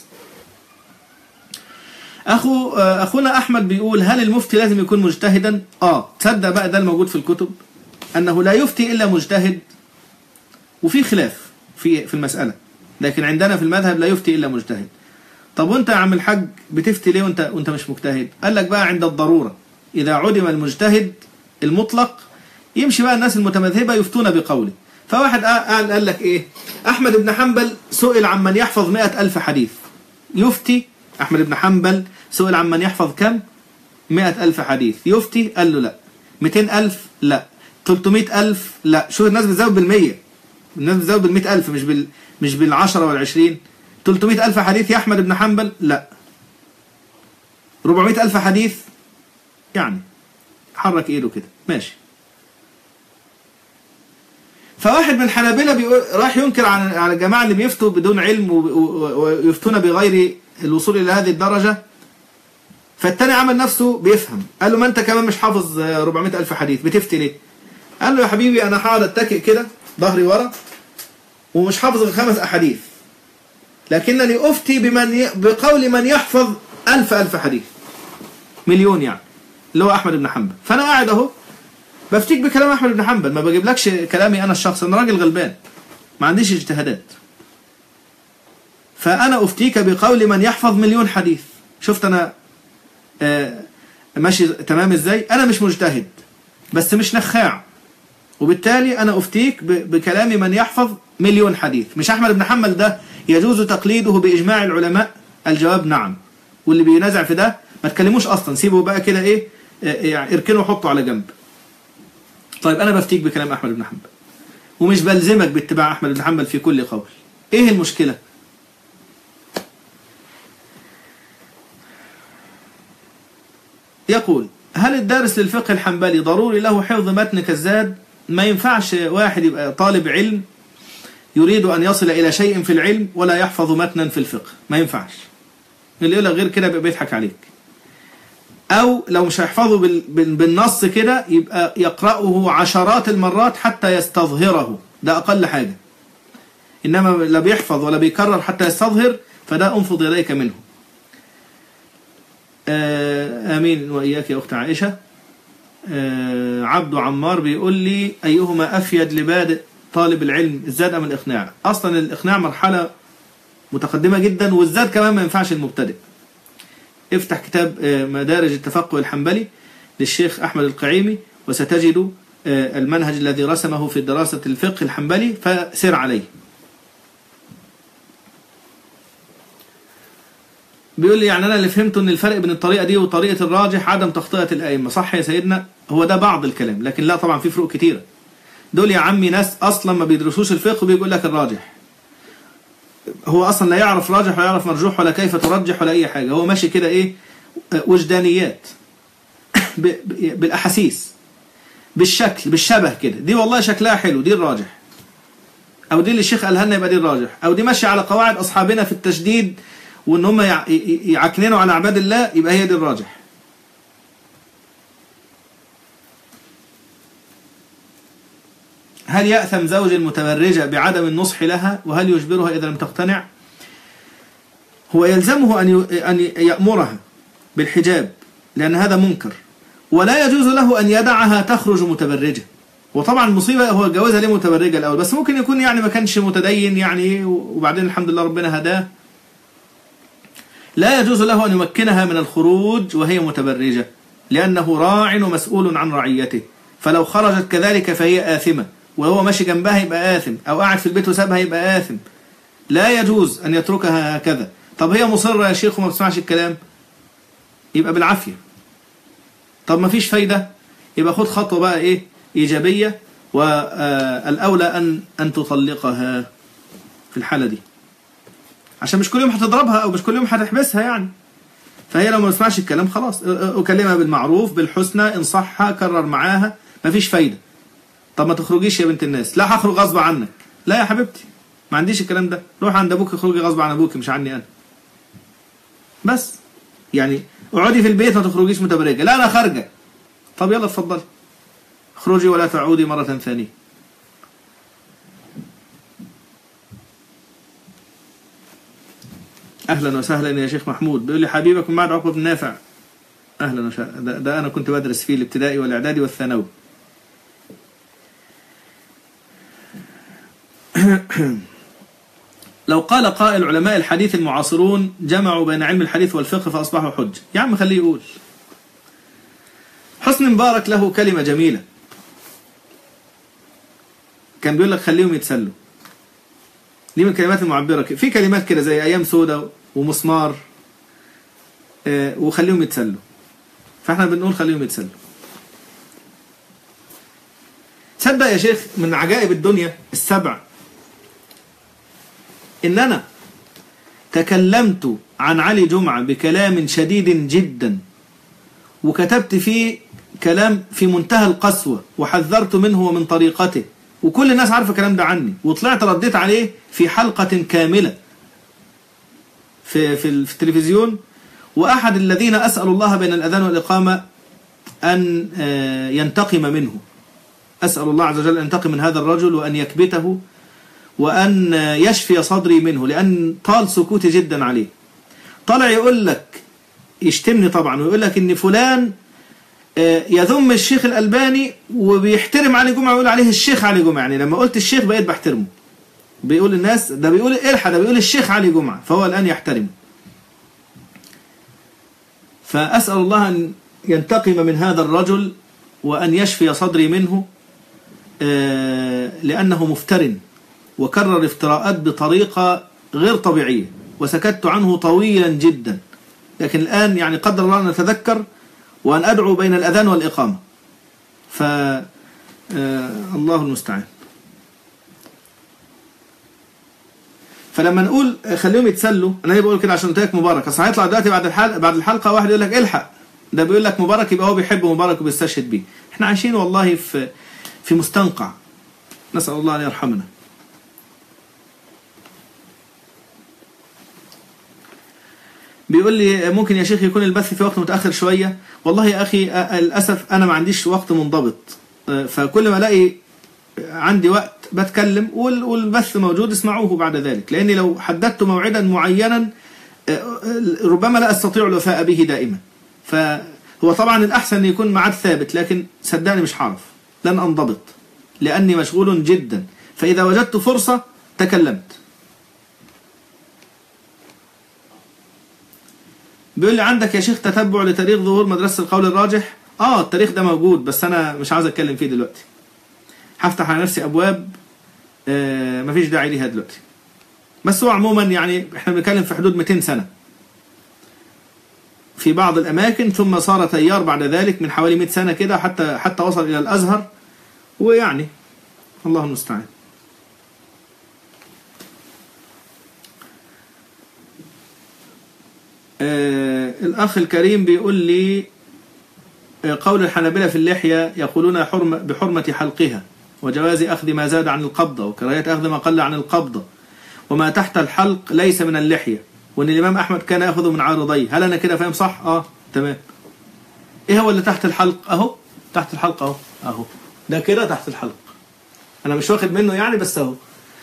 أخو أخونا أحمد بيقول هل المفتي لازم يكون مجتهدا آه تصدق بقى ده الموجود في الكتب أنه لا يفتي إلا مجتهد وفي خلاف في في المسألة لكن عندنا في المذهب لا يفتي إلا مجتهد طب وانت يا عم الحاج بتفتي ليه وانت وانت مش مجتهد قال لك بقى عند الضرورة إذا عدم المجتهد المطلق يمشي بقى الناس المتمذهبة يفتون بقوله فواحد قال قال لك ايه أحمد بن حنبل سئل عن من يحفظ مئة ألف حديث يفتي أحمد بن حنبل سئل عن من يحفظ كم مئة ألف حديث يفتي قال له لا مئتين ألف لا 300 ألف لا شوف الناس بتزود بالمية الناس بتزود بالمئة ألف مش بال مش بالعشرة والعشرين 300 ألف حديث يا أحمد بن حنبل لا 400 ألف حديث يعني حرك إيده كده ماشي فواحد من الحنابلة بيقول راح ينكر على على الجماعة اللي بيفتوا بدون علم ويفتون بغير الوصول إلى هذه الدرجة فالتاني عمل نفسه بيفهم قال له ما أنت كمان مش حافظ 400 ألف حديث بتفتي ليه قال له يا حبيبي أنا هقعد أتكئ كده ظهري ورا ومش حافظ الخمس أحاديث لكنني أفتي بمن ي... بقول من يحفظ ألف ألف حديث مليون يعني اللي هو أحمد بن حنبل فأنا قاعد أهو بفتيك بكلام أحمد بن حنبل ما بجيبلكش كلامي أنا الشخص أنا راجل غلبان ما عنديش اجتهادات فأنا أفتيك بقول من يحفظ مليون حديث شفت أنا آه ماشي تمام إزاي أنا مش مجتهد بس مش نخاع وبالتالي أنا أفتيك بكلام من يحفظ مليون حديث مش أحمد بن حنبل ده يجوز تقليده بإجماع العلماء الجواب نعم واللي بينازع في ده ما تكلموش أصلا سيبوا بقى كده إيه يعني اركنوا وحطوا على جنب طيب أنا بفتيك بكلام أحمد بن حنبل ومش بلزمك باتباع أحمد بن حنبل في كل قول إيه المشكلة يقول هل الدارس للفقه الحنبلي ضروري له حفظ متن كالزاد ما ينفعش واحد يبقى طالب علم يريد أن يصل إلى شيء في العلم ولا يحفظ متنا في الفقه ما ينفعش اللي يقول غير كده بيضحك عليك أو لو مش هيحفظه بالنص كده يبقى يقرأه عشرات المرات حتى يستظهره ده أقل حاجة إنما لا بيحفظ ولا بيكرر حتى يستظهر فده أنفض يديك منه آمين وإياك يا أخت عائشة عبد عمار بيقول لي أيهما أفيد لبادئ طالب العلم الزاد أم الإقناع أصلا الإقناع مرحلة متقدمة جدا والزاد كمان ما ينفعش المبتدئ افتح كتاب مدارج التفقه الحنبلي للشيخ أحمد القعيمي وستجد المنهج الذي رسمه في دراسة الفقه الحنبلي فسر عليه بيقول لي يعني أنا اللي فهمته أن الفرق بين الطريقة دي وطريقة الراجح عدم تخطئة الأئمة صح يا سيدنا هو ده بعض الكلام لكن لا طبعا في فروق كتيرة دول يا عمي ناس أصلا ما بيدرسوش الفقه وبيقول لك الراجح هو أصلا لا يعرف راجح ولا يعرف مرجوح ولا كيف ترجح ولا أي حاجة هو ماشي كده إيه وجدانيات بالأحاسيس بالشكل بالشبه كده دي والله شكلها حلو دي الراجح أو دي اللي الشيخ قالها لنا يبقى دي الراجح أو دي ماشية على قواعد أصحابنا في التشديد وإن هم يعكننوا على عباد الله يبقى هي دي الراجح هل يأثم زوج المتبرجة بعدم النصح لها وهل يجبرها إذا لم تقتنع هو يلزمه أن يأمرها بالحجاب لأن هذا منكر ولا يجوز له أن يدعها تخرج متبرجة وطبعا المصيبة هو جوازها ليه متبرجة الأول بس ممكن يكون يعني ما كانش متدين يعني وبعدين الحمد لله ربنا هداه لا يجوز له أن يمكنها من الخروج وهي متبرجة لأنه راع ومسؤول عن رعيته فلو خرجت كذلك فهي آثمة وهو ماشي جنبها يبقى آثم أو قاعد في البيت وسابها يبقى آثم لا يجوز أن يتركها هكذا طب هي مصرة يا شيخ وما بتسمعش الكلام يبقى بالعافية طب ما فيش فايدة يبقى خد خطوة بقى إيه إيجابية والأولى أن أن تطلقها في الحالة دي عشان مش كل يوم هتضربها أو مش كل يوم هتحبسها يعني فهي لو ما بتسمعش الكلام خلاص أكلمها بالمعروف بالحسنى انصحها كرر معاها مفيش فايدة طب ما تخرجيش يا بنت الناس لا هخرج غصب عنك لا يا حبيبتي ما عنديش الكلام ده روح عند ابوك اخرجي غصب عن ابوك مش عني انا بس يعني اقعدي في البيت ما تخرجيش متبرجه لا انا خارجه طب يلا اتفضلي اخرجي ولا تعودي مره ثانيه اهلا وسهلا يا شيخ محمود بيقول لي حبيبك من بعد عقبه بن نافع اهلا وسهلا ده, ده انا كنت بدرس فيه الابتدائي والاعدادي والثانوي لو قال قائل علماء الحديث المعاصرون جمعوا بين علم الحديث والفقه فاصبحوا حجه يا عم خليه يقول حسن مبارك له كلمه جميله كان بيقول لك خليهم يتسلوا دي من الكلمات المعبرة كده. في كلمات كده زي أيام سودة ومسمار آه، وخليهم يتسلوا فاحنا بنقول خليهم يتسلوا تصدق يا شيخ من عجائب الدنيا السبع إن أنا تكلمت عن علي جمعة بكلام شديد جدا وكتبت فيه كلام في منتهى القسوة وحذرت منه ومن طريقته وكل الناس عارفة الكلام ده عني وطلعت رديت عليه في حلقة كاملة في, في, ال- في التلفزيون وأحد الذين أسأل الله بين الأذان والإقامة أن آه، ينتقم منه أسأل الله عز وجل أن ينتقم من هذا الرجل وأن يكبته وأن آه، يشفي صدري منه لأن طال سكوتي جدا عليه طلع يقول لك يشتمني طبعا ويقول لك ان فلان آه، يذم الشيخ الألباني وبيحترم علي جمعة ويقول عليه الشيخ علي جمعة يعني لما قلت الشيخ بقيت بحترمه بيقول الناس ده بيقول الحى ده بيقول الشيخ علي جمعة فهو الآن يحترمه فأسأل الله أن ينتقم من هذا الرجل وأن يشفي صدري منه آه، لأنه مفتر وكرر افتراءات بطريقة غير طبيعية وسكت عنه طويلا جدا لكن الآن يعني قدر الله أن نتذكر وأن أدعو بين الأذان والإقامة ف آه، الله المستعان فلما نقول خليهم يتسلوا انا ليه بقول كده عشان قلت لك مبارك اصل هيطلع دلوقتي بعد الحلقه بعد الحلقه واحد يقول لك الحق ده بيقول لك مبارك يبقى هو بيحب مبارك وبيستشهد بيه احنا عايشين والله في في مستنقع نسال الله ان يرحمنا بيقول لي ممكن يا شيخ يكون البث في وقت متاخر شويه والله يا اخي آه، للاسف انا ما عنديش وقت منضبط آه، فكل ما الاقي عندي وقت بتكلم وال- والبث موجود اسمعوه بعد ذلك لاني لو حددت موعدا معينا آه، ربما لا استطيع الوفاء به دائما فهو طبعا الاحسن ان يكون ميعاد ثابت لكن صدقني مش هعرف لن انضبط لاني مشغول جدا فاذا وجدت فرصه تكلمت بيقول لي عندك يا شيخ تتبع لتاريخ ظهور مدرسة القول الراجح اه التاريخ ده موجود بس انا مش عاوز اتكلم فيه دلوقتي هفتح على نفسي ابواب آه مفيش داعي ليها دلوقتي بس هو عموما يعني احنا بنتكلم في حدود 200 سنة في بعض الاماكن ثم صار تيار بعد ذلك من حوالي 100 سنة كده حتى حتى وصل الى الازهر ويعني الله المستعان آه الأخ الكريم بيقول لي آه، قول الحنابلة في اللحية يقولون حرم بحرمة حلقها وجواز أخذ ما زاد عن القبضة وكراهية أخذ ما قل عن القبضة وما تحت الحلق ليس من اللحية وأن الإمام أحمد كان يأخذ من عارضيه هل أنا كده فاهم صح؟ آه تمام إيه هو اللي تحت الحلق؟ أهو تحت الحلق أهو أهو ده كده تحت الحلق أنا مش واخد منه يعني بس أهو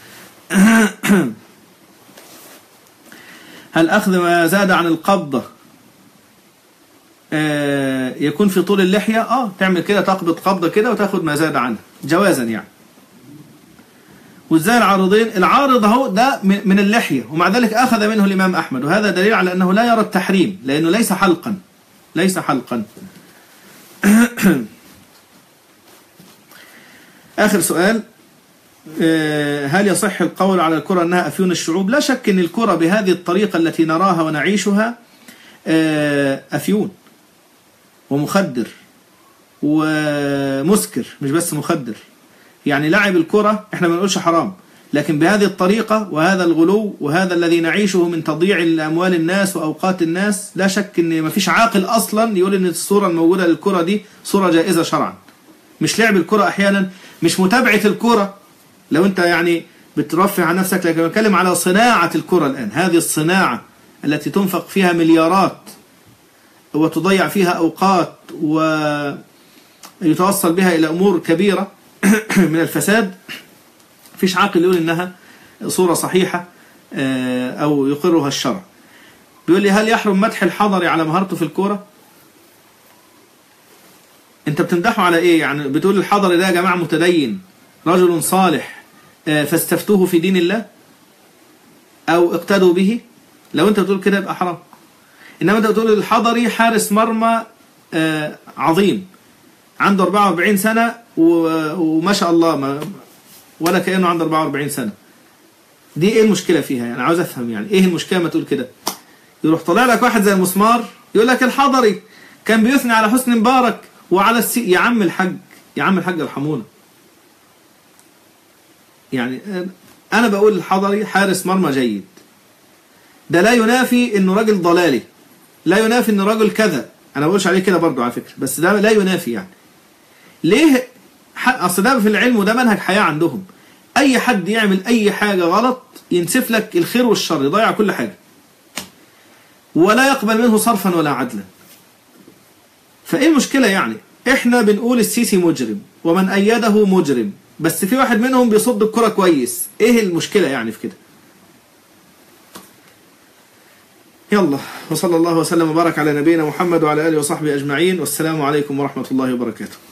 هل أخذ ما زاد عن القبضة آه، يكون في طول اللحية اه تعمل كده تقبض قبضة كده وتاخد ما زاد عنها جوازا يعني وازاي العارضين العارض اهو ده من من اللحية ومع ذلك أخذ منه الإمام أحمد وهذا دليل على أنه لا يرى التحريم لأنه ليس حلقا ليس حلقا آخر سؤال آه، هل يصح القول على الكرة أنها أفيون الشعوب لا شك أن الكرة بهذه الطريقة التي نراها ونعيشها آه، أفيون ومخدر ومسكر مش بس مخدر يعني لعب الكرة احنا ما نقولش حرام لكن بهذه الطريقة وهذا الغلو وهذا الذي نعيشه من تضييع الأموال الناس وأوقات الناس لا شك ان ما فيش عاقل أصلا يقول ان الصورة الموجودة للكرة دي صورة جائزة شرعا مش لعب الكرة أحيانا مش متابعة الكرة لو انت يعني بترفع عن نفسك لكن بتكلم على صناعة الكرة الآن هذه الصناعة التي تنفق فيها مليارات وتضيع فيها أوقات ويتوصل بها إلى أمور كبيرة من الفساد فيش عاقل يقول إنها صورة صحيحة آه، أو يقرها الشرع بيقول لي هل يحرم مدح الحضري على مهارته في الكورة انت بتمدحه على ايه يعني بتقول الحضري ده يا جماعة متدين رجل صالح آه، فاستفتوه في دين الله او اقتدوا به لو انت بتقول كده يبقى حرام انما انت بتقول الحضري حارس مرمى آه، عظيم عنده 44 سنة و- وما شاء الله ما ولا كأنه عنده 44 سنة دي ايه المشكلة فيها يعني عاوز افهم يعني ايه المشكلة ما تقول كده يروح طالع لك واحد زي المسمار يقول لك الحضري كان بيثني على حسني مبارك وعلى السي يا عم الحاج يا عم الحاج ارحمونا يعني انا بقول الحضري حارس مرمى جيد ده لا ينافي انه راجل ضلالي لا ينافي انه راجل كذا انا بقولش عليه كده برضو على فكرة بس ده لا ينافي يعني ليه ح- اصل ده في العلم وده منهج حياة عندهم اي حد يعمل اي حاجة غلط ينسف لك الخير والشر يضيع كل حاجة ولا يقبل منه صرفا ولا عدلا فايه المشكلة يعني احنا بنقول السيسي مجرم ومن ايده مجرم بس في واحد منهم بيصد الكرة كويس ايه المشكلة يعني في كده يلا وصلى الله وسلم وبارك على نبينا محمد وعلى اله وصحبه اجمعين والسلام عليكم ورحمة الله وبركاته